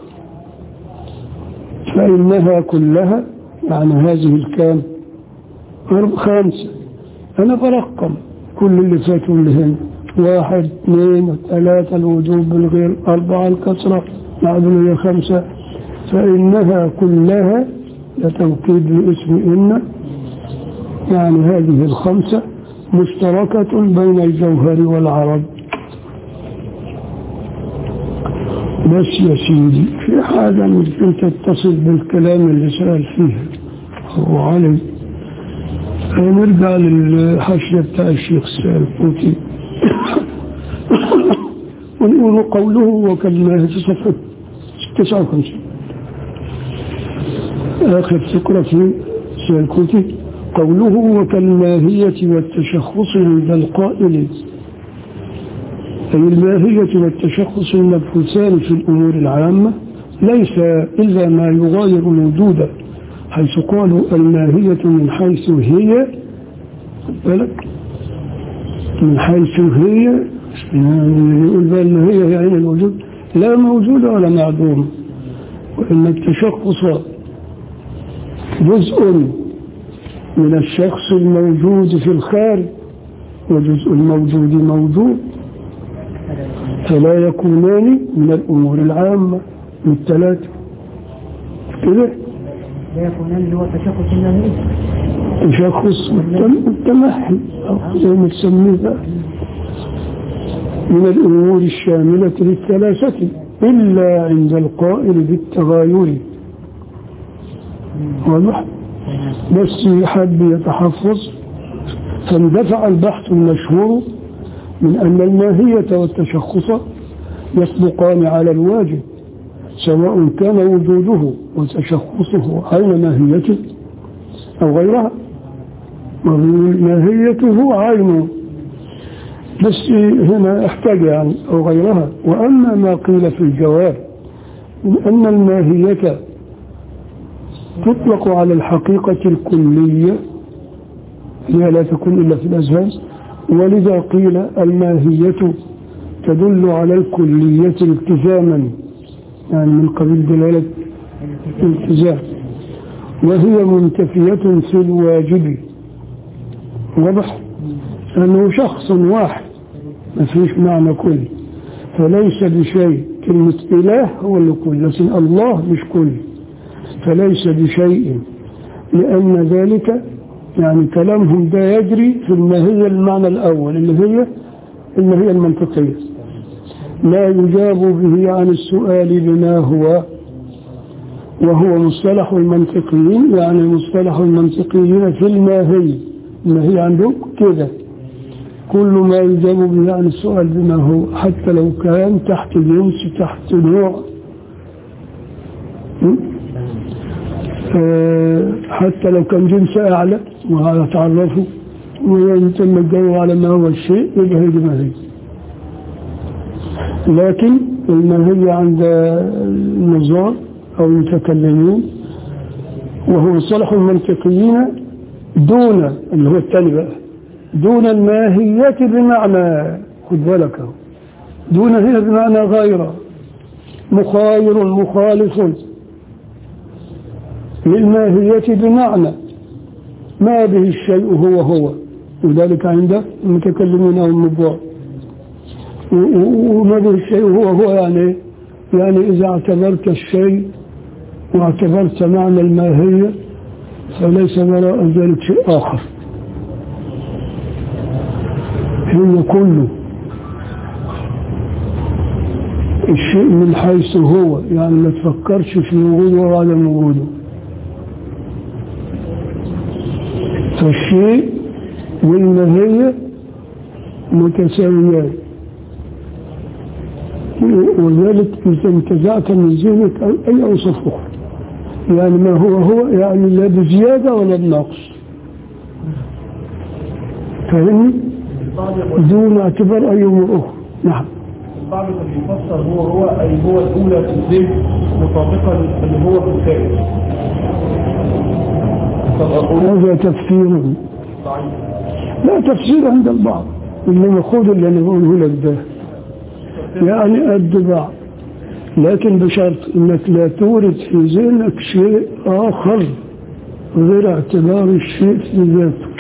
فإنها كلها يعني هذه الكام أرب- خمسة أنا برقم كل اللي فاتوا اللي هنا واحد اثنين ثلاثة الوجوب بالغير أربعة الكسرة معدولية خمسة فإنها كلها لتوكيد لاسم إن يعني هذه الخمسة مشتركة بين الجوهر والعرب بس يا سيدي في حاجة ممكن تتصل بالكلام اللي سأل فيها هو علي نرجع للحاشية بتاع الشيخ السالفوتي ونقول قوله وكلمه في صفحة 59 آخر فكرة في سالكوتي قوله وكالماهية والتشخص عند القائل أي الماهية والتشخص المبحوثان في الأمور العامة ليس إلا ما يغاير الوجود حيث قالوا الماهية من حيث هي خد بالك من حيث هي يعني يقول بقى الماهية هي عين الوجود لا موجود ولا معدوم وإن التشخص جزء من الشخص الموجود في الخارج وجزء الموجود موجود فلا يكونان من الأمور العامة من الثلاثة كده لا يكون اللي هو تشخص النهي تشخص والتم- والتمحي أو زي ما تسميه بقى. من الأمور الشاملة للثلاثة إلا عند القائل بالتغاير واضح بس حد يتحفظ فاندفع البحث المشهور من أن الماهية والتشخص يصدقان على الواجب سواء كان وجوده وتشخصه عين ماهيته أو غيرها ماهيته عين بس هنا احتاج يعني أو غيرها وأما ما قيل في الجواب من أن الماهية تطلق على الحقيقة الكلية هي لا تكون إلا في الأذهان ولذا قيل الماهية تدل على الكلية التزاما يعني من قبيل دلالة التزام وهي منتفية في الواجب واضح أنه شخص واحد ما فيش معنى كل فليس بشيء كلمة إله هو اللي كل لكن الله مش كل فليس بشيء لأن ذلك يعني كلامهم ده يجري في الماهية المعنى الأول اللي هي الماهية المنطقية لا يجاب به عن السؤال بما هو وهو مصطلح المنطقيين يعني مصطلح المنطقيين في الماهية الماهية عندهم كده كل ما يجاب به عن السؤال بما هو حتى لو كان تحت جنس تحت نوع م? آه، حتى لو كان جنس أعلى وهتعرفه ويتم الجو على ما هو الشيء يبقى هي دي ماهية لكن الماهية عند النظار أو المتكلمين وهو مصطلح المنطقيين دون اللي هو الثاني بقى دون الماهية بمعنى خد بالك اهو دون هنا بمعنى غير مخاير مخالف للماهية بمعنى ما به الشيء هو هو وذلك عند المتكلمين أو النبوة و- و- وما به الشيء هو هو يعني يعني إذا اعتبرت الشيء واعتبرت معنى الماهية فليس وراء ذلك شيء آخر هي كله الشيء من حيث هو يعني ما تفكرش في وجوده وعدم وجوده فالشيء والماهية متساويان وذلك إذا انتزعت من ذهنك أي أوصاف أخرى يعني ما هو هو يعني لا بزيادة ولا بنقص فهمني دون اعتبار أي أمور أخرى نعم بعض اللي يفسر هو هو أي هو الأولى في الذهن مطابقا اللي هو في الخارج هذا تفسير ضعيف لا تفسير عند البعض إنما خذ اللي أنا بقوله لك ده يعني قد بعض لكن بشرط انك لا تورد في ذهنك شيء اخر غير اعتبار الشيء في ذاته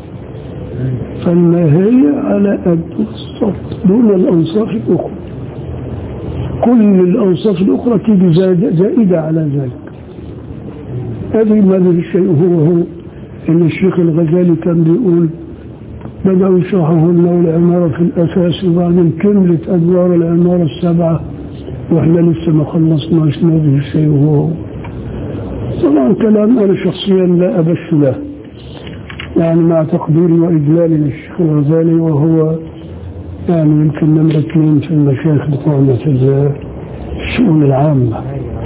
فالماهية على قد الصوت دون الأوصاف الأخرى كل الأوصاف الأخرى تيجي زاد- زائدة على ذلك هذه ما به الشيء هو هو إن الشيخ الغزالي كان بيقول بدأوا يشرحوا لنا العمارة في الأساس وبعدين كملت أدوار العمارة السبعة وإحنا لسه ما خلصناش ما به الشيء هو هو طبعا كلام أنا شخصيا لا أبش له يعني مع تقديري وإجلالي للشيخ الغزالي وهو يعني يمكن نمرة اثنين في المشايخ بتوعنا في الشؤون العامة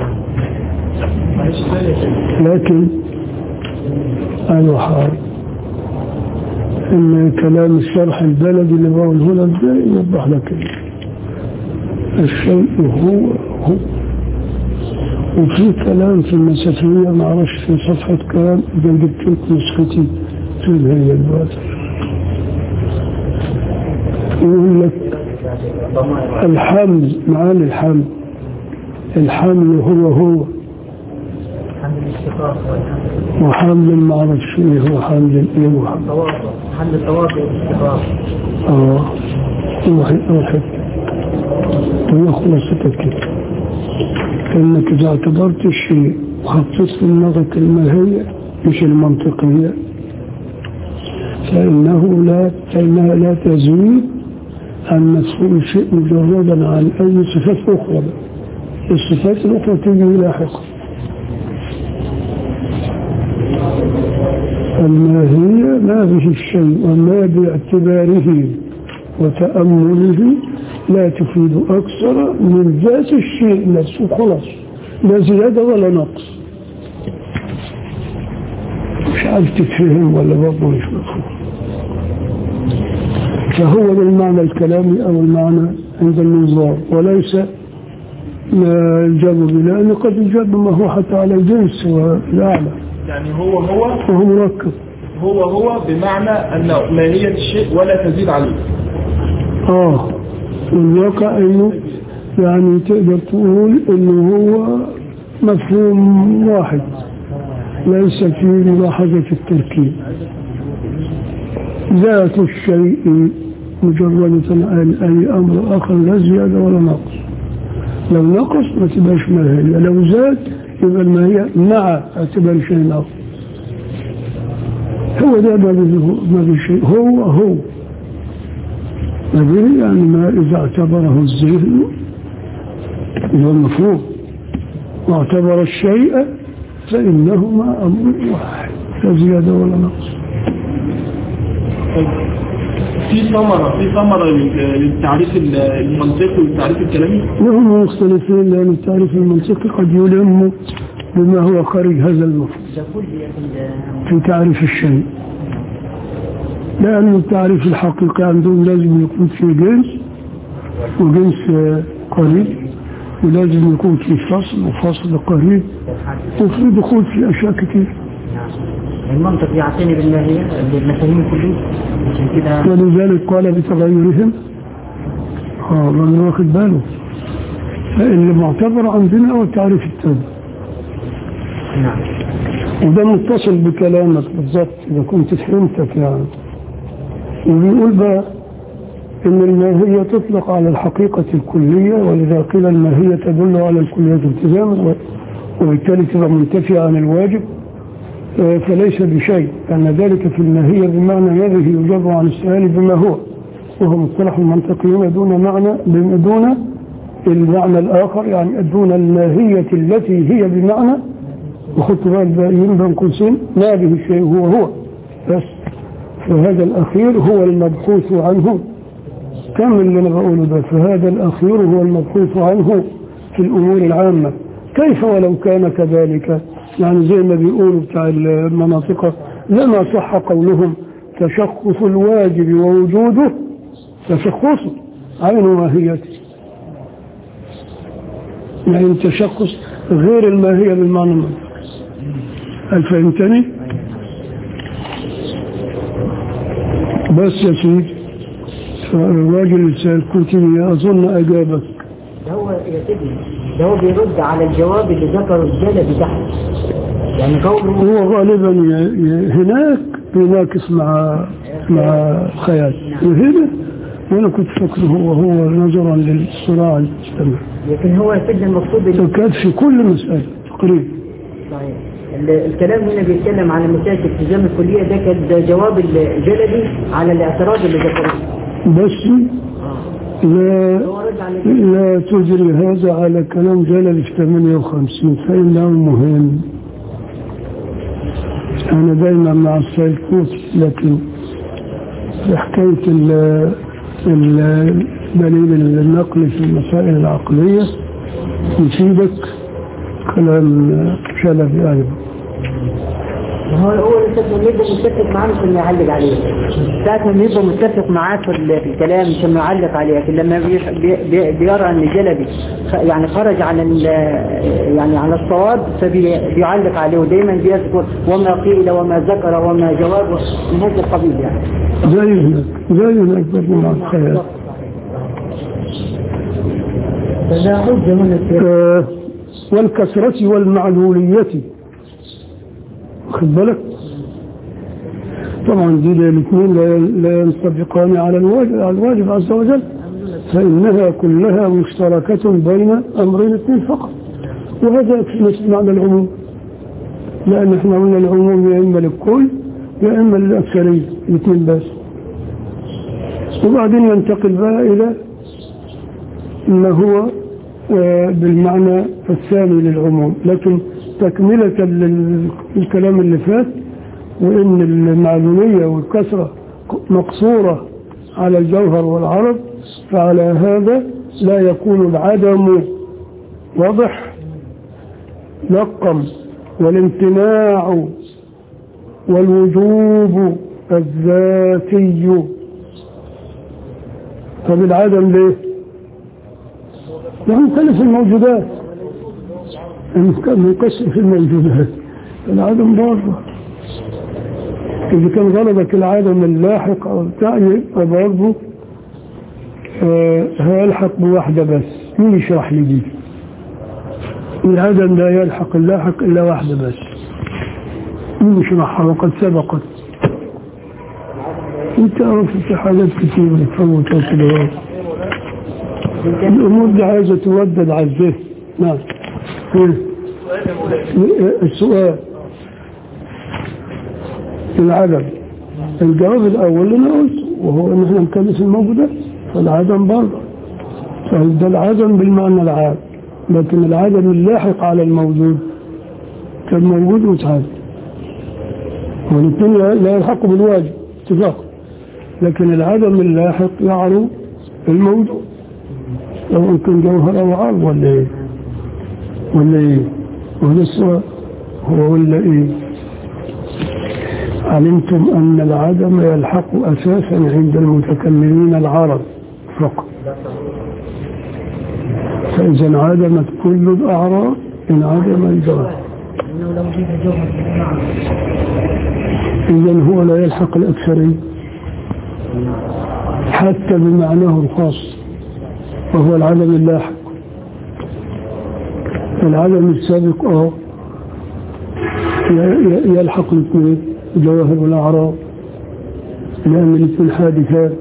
لكن أيوة حال إن كلام الشرح البلدي اللي بقوله لك ده يوضح لك الشيء هو هو وفي كلام في المسافية ما اعرفش في صفحة كلام إذا جبت لك نسختي في هي الوقت يقول لك الحمل معاني الحمل الحمل هو هو وحمل ما اعرفش ايه هو حمل ايه وحمل حل التواطؤ والاستقرار اه واحد واحد وهي خلاصتك كده انك اذا اعتبرت الشيء وحطيت في دماغك الماهية مش المنطقية فإنه لا فإنها لا تزيد عن مفهوم الشيء مجردا عن أي صفات أخرى الصفات الأخرى تجي لاحقا الماهية ما به الشيء وما باعتباره وتأمله لا تفيد أكثر من ذات الشيء نفسه خلاص لا زيادة ولا نقص مش عارف تتفهم ولا برضه مش مفهوم فهو بالمعنى الكلامي أو المعنى عند النظار وليس ما الجاب به لأنه قد الجاب ما هو حتى على الجنس والأعلى يعني هو هو وهو مركب هو هو بمعنى أن ماهية الشيء ولا تزيد عليه اه والواقع انه يعني تقدر تقول انه هو مفهوم واحد ليس في ملاحظة التركيب ذات الشيء مجردة عن أي أمر آخر لا زيادة ولا نقص لو نقص ما تبقاش ماهية لو زاد يبقى الماهية مع اعتبار شيء آخر هو ده ما به ما به شيء هو هو ما به يعني ما إذا اعتبره الذهن هو المفهوم واعتبر الشيء فإنهما أمر واحد لا زيادة ولا نقص في ثمرة في ثمرة للتعريف المنطقي والتعريف الكلامي وهم مختلفين لأن التعريف المنطقي قد يلم بما هو خارج هذا المفهوم ده كل ال- في تعريف الشيء لأن التعريف الحقيقي عندهم لازم يكون في جنس وجنس آه، قريب ولازم يكون في فصل وفصل قريب وفي دخول في أشياء كتير المنطق يعتني بالماهية بالمفاهيم كله عشان كده ولذلك قال بتغيرهم اه من واخد باله فاللي معتبر عندنا هو التعريف التام نعم وده متصل بكلامك بالضبط إذا كنت فهمتك يعني وبيقول بقى إن الماهية تطلق على الحقيقة الكلية ولذا قيل الماهية تدل على الكلية التزاما و- وبالتالي تبقى منتفية عن الواجب آه، فليس بشيء لأن ذلك في الماهية بمعنى يده يجاب عن السؤال بما هو وهو مصطلح المنطقيين دون معنى دون المعنى الآخر يعني دون الماهية التي هي بمعنى وخدت بقى الباقيين بين قوسين ما به الشيء هو هو بس فهذا الأخير هو المبحوث عنه كم اللي أنا بقوله ده فهذا الأخير هو المبحوث عنه في الأمور العامة كيف ولو كان كذلك يعني زي ما بيقولوا بتاع المناطق لما صح قولهم تشخص الواجب ووجوده تشخصه عين ماهيته يعني تشخص غير الماهية بالمعنى المنطقي هل فهمتني؟ بس يا سيدي فالراجل الكوتيني أظن أجابك ده هو يا سيدي ده هو بيرد على الجواب اللي ذكره الجلبي تحت يعني قوله هو غالبا ي- ي- هناك بيناقص مع مع خيال وهنا وانا كنت فاكره هو هو نظرا للصراع المستمر لكن هو يا سيدي المقصود إن- فكان في كل مسألة تقريبا صحيح. ال- الكلام هنا بيتكلم على مسألة التزام الكلية ده كان ده جواب الجلبي على الاعتراض اللي ذكره بس لا هو رد على لا تجري هذا على كلام جلال في 58 فإنه مهم أنا دايما مع السيد قوس لكن في حكاية ال- ال- دليل النقل في المسائل العقلية يفيدك كلام شلبي أيضا هو هو الانسان لما يبقى متفق معاه مش انه يعلق عليه ساعة ما يبقى متفق معاه في ال- في الكلام مش انه يعلق عليه لكن لما بيح- بي- بي- بيرى ان جلبي خ- يعني خرج عن ال- يعني على الصواب فبيعلق عليه ودايما بيذكر وما قيل وما ذكر وما جواب من هذا القبيل يعني زي هناك زي هناك برضه مع الخيال فلا حجة من السير آه، والكسرة والمعلولية خد بالك طبعا دي الاثنين لا لا ينطبقان على الواجب على الواجب عز وجل فإنها كلها مشتركة بين أمرين اثنين فقط وهذا يكفي نفس معنى العموم لأن احنا قلنا العموم يا إما للكل يا إما للأكثرية الاثنين بس وبعدين ينتقل بقى إلى ما هو آه، بالمعنى الثاني للعموم لكن تكملة للكلام اللي فات وإن المعلومية والكسرة مقصورة على الجوهر والعرض فعلى هذا لا يكون العدم واضح نقم والامتناع والوجوب الذاتي طب العدم ليه؟ يعني مختلف الموجودات مكسر في الموجودات العدم بره إذا كان غلبك العدم اللاحق أو بتاع يبقى برضه آه، هيلحق بواحدة بس مين يشرح لي دي العدم لا يلحق اللاحق إلا واحدة بس مين يشرحها وقد سبقت انت عرفت في حاجات كتير بتفوت كده الأمور دي عايزة تودد على الذهن نعم مم. السؤال العدم الجواب الأول اللي أنا قلته وهو إن إحنا نكلف الموجودات فالعدم بره فده العدم بالمعنى العام لكن العدم اللاحق على الموجود كان موجود وتعاد والاثنين لا يلحقوا بالواجب اتفاقا لكن العدم اللاحق يعرض الموجود لو كان جوهر أو عرض ولا إيه ولا إيه وهذا السؤال هو ولا إيه علمتم أن العدم يلحق أساسا عند المتكلمين العرب فقط فإذا عدمت كل الأعراض انعدم الجوهر إذا هو لا يلحق الأكثرين حتى بمعناه الخاص وهو العدم اللاحق العدم السابق اه ي- يلحق الاثنين الجواهر والأعراض لأن الاثنين حادثان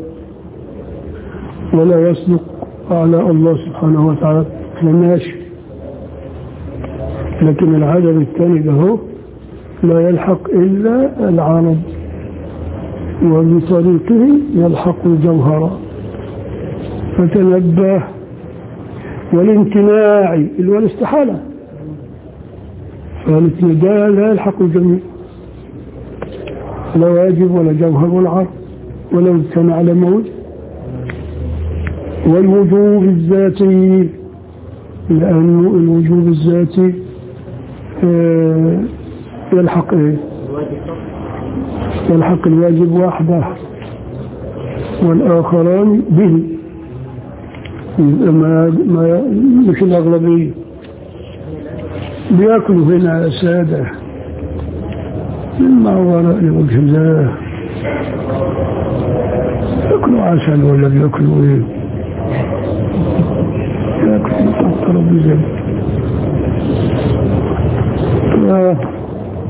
ولا يصدق على الله سبحانه وتعالى فماشي لكن العدم الثاني له لا يلحق إلا العرض وبطريقه يلحق الجوهر فتنبه والامتناع اللي هو الاستحالة فالابتداء لا يلحق الجميع لا واجب ولا جوهر ولا عرض ولا امتنع على موت والوجوب الذاتي لأن الوجوب الذاتي آه، يلحق ايه يلحق الواجب وحده والآخران به يبقى ما ما مش الأغلبية بياكلوا هنا يا سادة مما وراء وجه الله ياكلوا عسل ولا بياكلوا ايه ياكلوا على الترابيزة ف-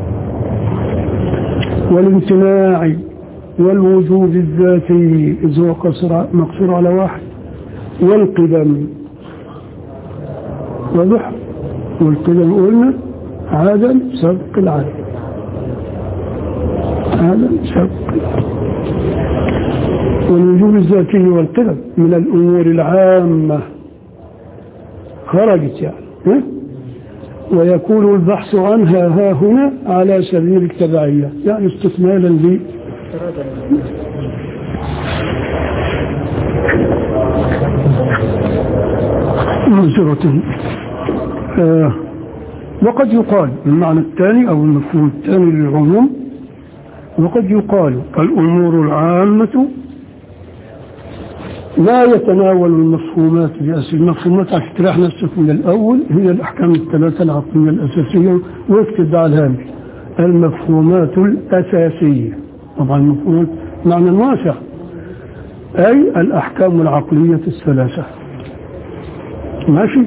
والامتناع والوجوب الذاتي إذ هو قصر مقصور على واحد والقدم واضح والقدم قلنا عدم سبق العدم عدم سبق العدم والوجوب الذاتي والقدم من الأمور العامة خرجت يعني ها؟ ويكون البحث عنها ها هنا على سبيل التبعية يعني استكمالا ل معذرة آه وقد يقال المعنى الثاني أو المفهوم الثاني للعموم وقد يقال الأمور العامة لا يتناول المفهومات بأس المفهومات على اقتراح نفسك من الأول هي الأحكام الثلاثة العقلية الأساسية واكتب على الهامش المفهومات الأساسية طبعا المفهومات معنى واسع أي الأحكام العقلية الثلاثة ماشي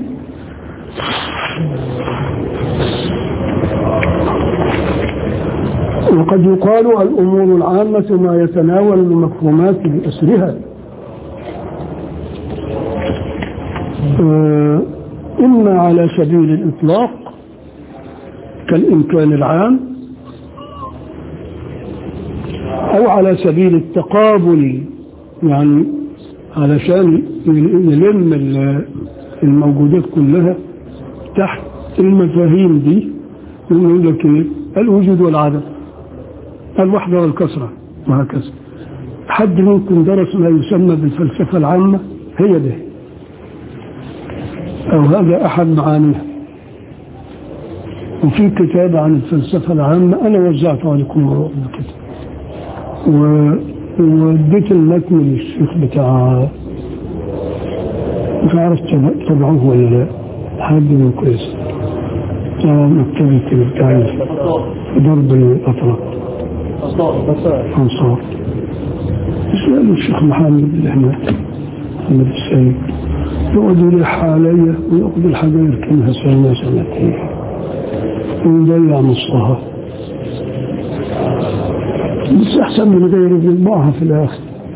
وقد يقال الأمور العامة ما يتناول المفهومات بأسرها آه، إما على سبيل الإطلاق كالإمكان العام أو على سبيل التقابل يعني علشان يلم ال- الموجودات كلها تحت المفاهيم دي يقول لك ايه الوجود والعدم الوحدة والكسرة وهكذا حد منكم درس ما يسمى بالفلسفة العامة هي ده أو هذا أحد معانيها وفي كتاب عن الفلسفة العامة أنا وزعته عليكم مرة كده و- واديت المتن للشيخ بتاع مش عارف تبع- تبعوه ولا لا حد من كويس بتاع مكتبة كده بتاع ضرب الأطراف أنصار اسألوا الشيخ محمد اللي احنا محمد السيد يقعد يلح عليا ويأخذ الحاجة يركنها سنة سنتين ويضيع نصها بس أحسن من غيره يطبعها في الآخر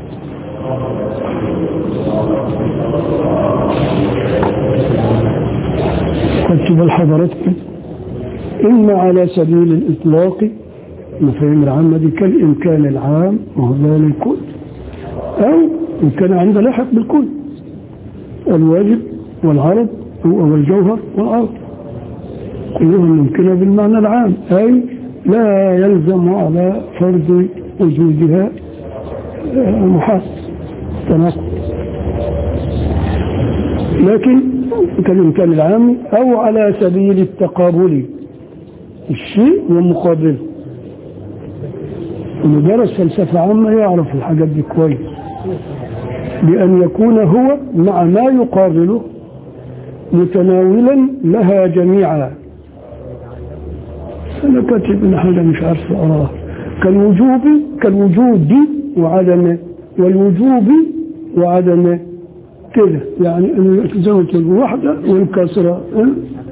كتب لحضراتكم إما على سبيل الإطلاق مفاهيم العامة دي كالإمكان العام وهو ذلك الكل أو إن كان عند لاحق بالكل الواجب والعرض والجوهر والعرض كلهم ممكنة بالمعنى العام أي لا يلزم على فرض وجودها آه، محال تناقض لكن كالإمكان العام أو على سبيل التقابل الشيء ومقابله اللي درس فلسفة عامة يعرف الحاجات دي كويس بأن يكون هو مع ما يقابله متناولا لها جميعا أنا كاتب إن حاجة مش عارف أقراها كالوجوب كالوجود وعدمه والوجوب وعدمه كده يعني زوجة الوحدة والكسرة ها؟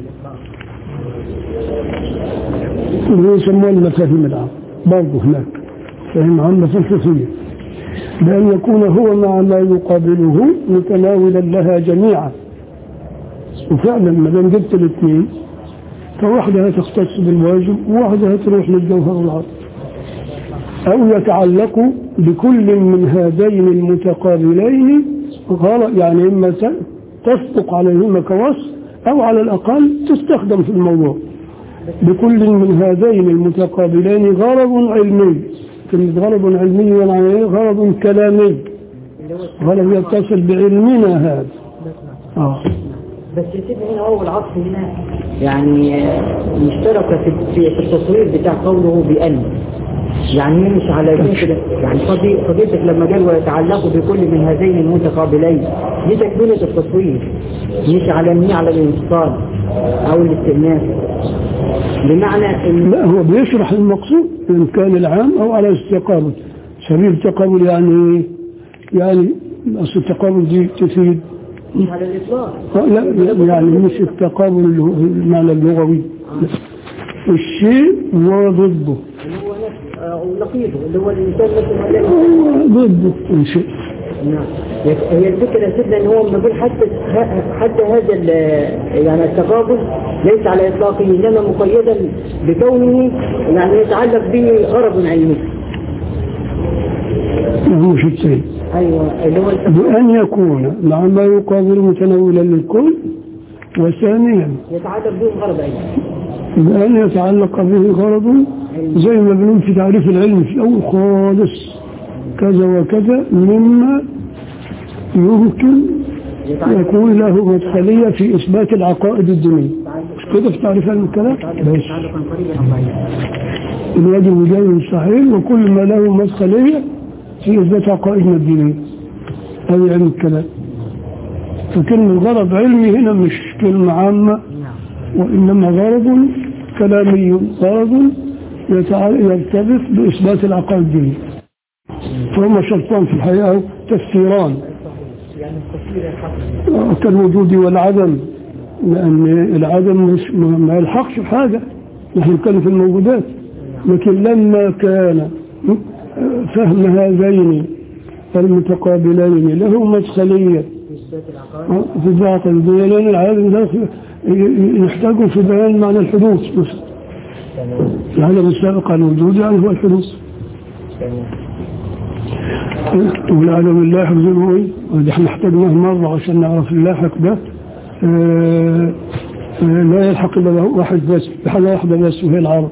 اللي يسموها المفاهيم العامة برضه هناك فهم عامة فلسفية بأن يكون هو مع ما يقابله متناولا لها جميعا وفعلا ما دام جبت الاثنين فواحدة هتختص بالواجب وواحدة هتروح للجوهر والعرض أو يتعلق بكل من هذين المتقابلين غلط يعني إما ت- تصدق عليهما كوصف أو على الأقل تستخدم في الموضوع بكل من هذين المتقابلين غرض علمي كلمة غرض علمي يعني إيه؟ غرض كلامي غرض يتصل بعلمنا هذا آه. بس يا سيدي هنا هو العطف هنا يعني مشتركة في في في التصوير بتاع قوله بأن يعني هي مش على دين كده يعني صديق صديقك لما قال ويتعلق بكل من هذين المتقابلين دي تكملة التصوير مش على النية على الانفصال أو الاستئناس بمعنى إن لا هو بيشرح المقصود إن كان العام أو على التقابل سبيل التقابل يعني يعني أصل التقابل دي تفيد مش على الإطلاق آه، لا يعني مش التقابل اللي هو المعنى اللغوي الشيء وضده اللي هو نفس أو نقيضه اللي هو الإنسان مثلا الذي هو ضده الشيء نعم هي الفكرة يا سيدنا ان هو بنقول حتى حتى هذا ال- يعني التقابل ليس على اطلاقه انما مقيدا بكونه يعني يتعلق به غرض علمي ما هو شيء ثاني ايوه اللي هو التقابل. بأن يكون مع ما يقابل متناولا للكل وثانيا يتعلق بهم غرض أيضا بأن يتعلق به غرض زي ما بنقول في تعريف العلم في أول خالص كذا وكذا مما يمكن يكون له مدخلية في إثبات العقائد الدينية مش كده في تعريف علم الكلام بس تعلقا قريبا أو بعيدا الواجب جاي صحيح وكل ما له مدخلية في إثبات عقائدنا الدينية هذه علم الكلام فكلمة غرض علمي هنا مش كلمة عامة وإنما غرض كلامي غرض يتع- يرتبط بإثبات العقائد الدينية فهم شرطان في الحقيقة تفسيران يعني التفسير الحق كالوجود والعدم لأن العدم مش ما ما يلحقش بحاجة نحن نتكلم في الموجودات لكن لما كان فهم هذين المتقابلين له مدخلية في إثبات العقائد في الذات الدنيا لأن العالم ده يحتاج في بيان معنى الحدوث مثلا العالم السابق عن الوجود يعني هو الحدوث والعالم اللاحق زي ما هو ايه ودي احنا احتاجناه مرة عشان نعرف اللاحق ده آه، آه، لا يلحق الا واحد بس بحاجة واحدة بس وهي العرب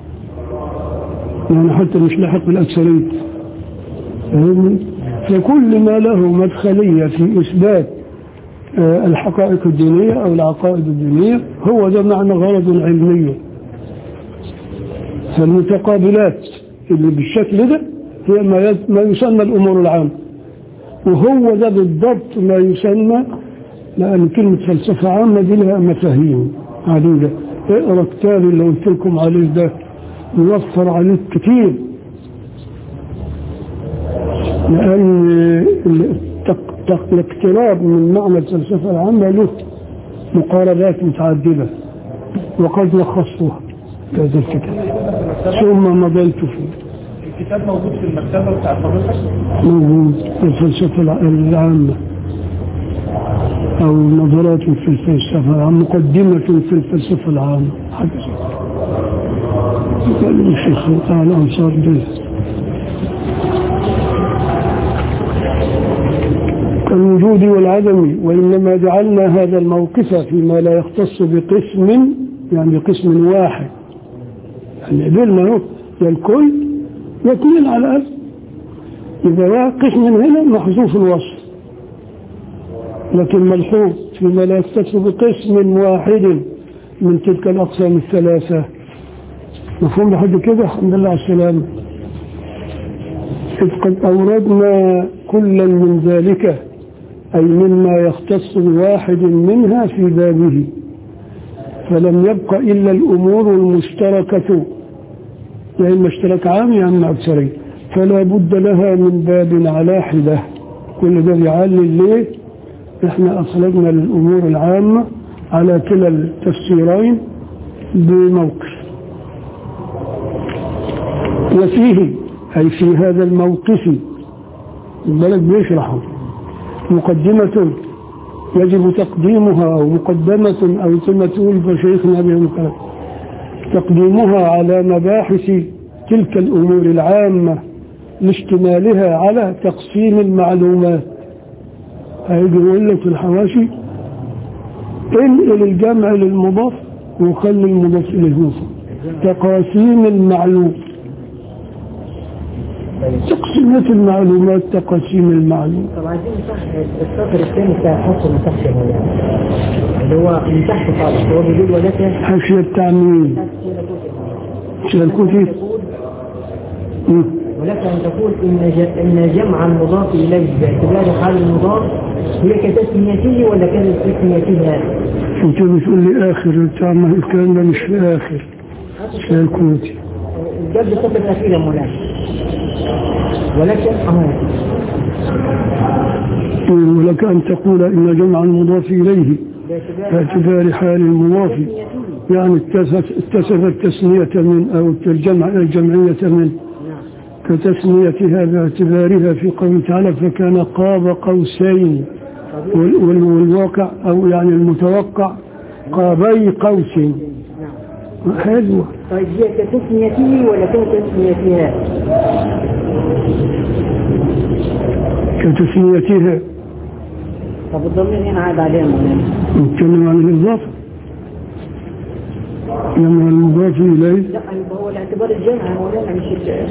يعني حتى مش لاحق بالأكثرية فاهمني؟ فكل ما له مدخلية في إثبات آه، الحقائق الدينية أو العقائد الدينية هو ده معنى غرض علمي فالمتقابلات اللي بالشكل ده هي ما يس- ما يسمى الأمور العامة وهو ده بالضبط ما يسمى لأن كلمة فلسفة عامة دي لها مفاهيم عديدة اقرا كتابي اللي قلت لكم عليه ده يوفر عليك كتير لأن التق- تق- الاقتراب من معنى الفلسفة العامة له مقاربات متعددة وقد لخصتها في هذا الكتاب ثم مضيت فيه الكتاب موجود في المكتبة بتاع حضرتك موجود في الفلسفة الع- العامة أو نظرات في الفلسفة العامة مقدمة في الفلسفة العامة حاجة زي كده. قال الشيخ تعالى أنصار به كالوجود والعدم وإنما جعلنا هذا الموقف فيما لا يختص بقسم يعني بقسم واحد يعني قبلنا اهو يا الكل يا اثنين على الأقل إذا قسم هنا محذوف الوصف لكن ملحوظ فيما لا يختص بقسم واحد من تلك الأقسام الثلاثة مفهوم لحد كده الحمد لله على السلامة إذ قد أوردنا كلا من ذلك أي مما يختص بواحد منها في بابه فلم يبق إلا الأمور المشتركة يا إما اشتراك عام يا إما أكثرية فلا بد لها من باب على حدة كل ده بيعلل ليه احنا أخرجنا الأمور العامة على كلا التفسيرين بموقف وفيه أي في هذا الموقف البلد بيشرحه مقدمة يجب تقديمها أو مقدمة أو ثم تقول فشيخنا بهم كلام تقديمها على مباحث تلك الأمور العامة لاشتمالها على تقسيم المعلومات هيجي يقول لك في الحواشي انقل الجمع للمضاف وخلي المضاف إليه مفرد تقاسيم المعلوم تقسيمات المعلومات تقاسيم المعلوم طب عايزين نصح السطر الثاني بتاع حط من تحت المولانا اللي هو من تحت خالص هو بيقول ولك حاشية بتاع مين؟ شلكوتي مم. ولك أن تقول إن ج- إن جمع المضاف إليه باعتبار حال المضاف هي كتسميته ولا كانت تسميتها؟ انت بتقول لي اخر بتاع ما الكلام ده مش في اخر شلكوتي جاب السطر الأخير يا مولانا ولك أهو ولك ان تقول ان جمع المضاف اليه باعتبار حال المضاف يعني اتسف- اتسفت تسمية من او الجمع الجمعية من كتسميتها باعتبارها في قوله تعالى فكان قاب قوسين وال- وال- والواقع او يعني المتوقع قابي قوس حلوة طيب هي كتسميته ولا كتسميتها؟ كتسميتها طب الضمير هنا عاد عليهم مولانا نتكلم عن الإضافة لما المضاف إليه لا يبقى هو الاعتبار الجمع يا مولانا مش ال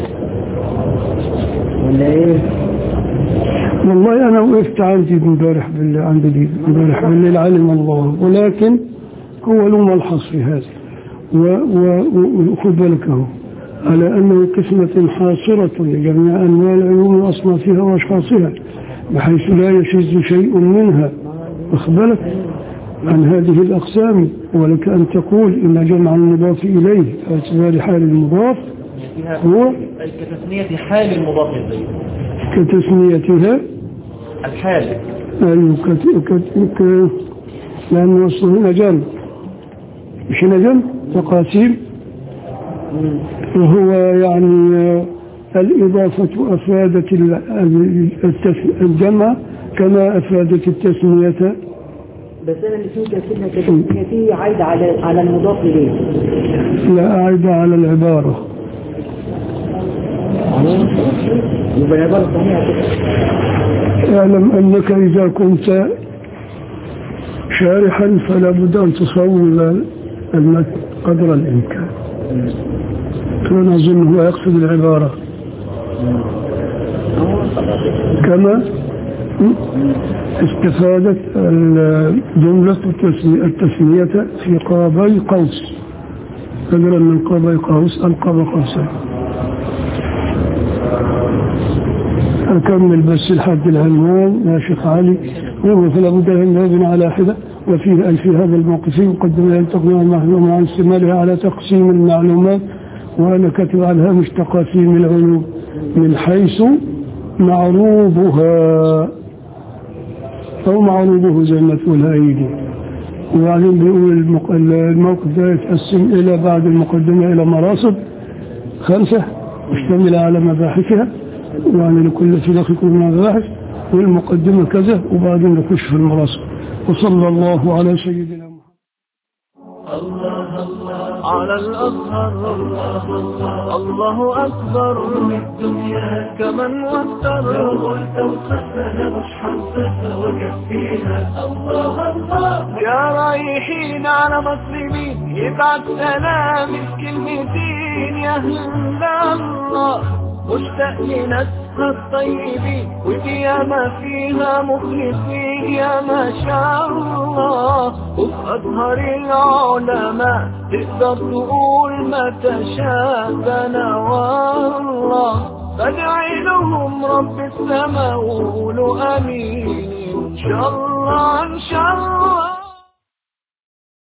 ولا ايه؟ والله أنا وقفت عندي امبارح بالله عند دي امبارح بالليل علم الله ولكن هو له ملحظ في هذا و- و- وخد بالك اهو على أنه قسمة حاصرة لجميع أنواع العلوم وأصنافها وأشخاصها بحيث لا يشذ شيء منها واخد بالك عن هذه الأقسام ولك أن تقول إن جمع المضاف إليه باعتبار حال المضاف هو أي كتثنية حال المضاف إليه كتسميتها الحال أيوة كت... كت... ك... لأن أصله هنا جمع مش هنا جمع تقاسيم وهو يعني آه، الإضافة أفادت ال- ال- التس- الجمع كما أفادت التسمية بس انا اللي فيه كلمه كتسميه فيه عايده على على المضاف اليه لا أعد على العبارة يبقى العباره الثانيه كده اعلم أنك إذا كنت شارحا فلا بد أن تصور المتن قدر الإمكان كان أظن هو يقصد العبارة كما استفادت الجملة التسمية, التسمية في قابي قوس بدلا من قابي قوس القاب قوسين أكمل بس الحد العنوان يا شيخ علي وهو فلا بد أن يبنى على حدة وفيه أي في هذا الموقف مقدمة أن تقوم المعلومة عن استعمالها على تقسيم المعلومات وأنا كاتب على هامش تقاسيم العلوم من حيث معروضها أو معروضه زي ما تقول أيدي وبعدين بيقول المق- الموقف ده يتقسم إلى بعد المقدمة إلى مراصد خمسة مشتملة على مباحثها يعني لكل في داخل كل مباحث والمقدمة كذا وبعدين نخش في المراصد وصلى الله على سيدنا محمد على الأزهر الله أكبر الدنيا كمن وفر لو قلت وصفنا مش حنصفها وكفيها الله الله يا رايحين على مسلمين يبعت سلام كلمتين يا أهل الله مشتاق لناسها الطيبين ودي ما فيها مخلصين يا ما شاء الله وفي أزهر العلماء تقدر تقول ما تشاء أنا والله بدعي لهم رب السماء وقولوا أمين إن شاء الله إن شاء الله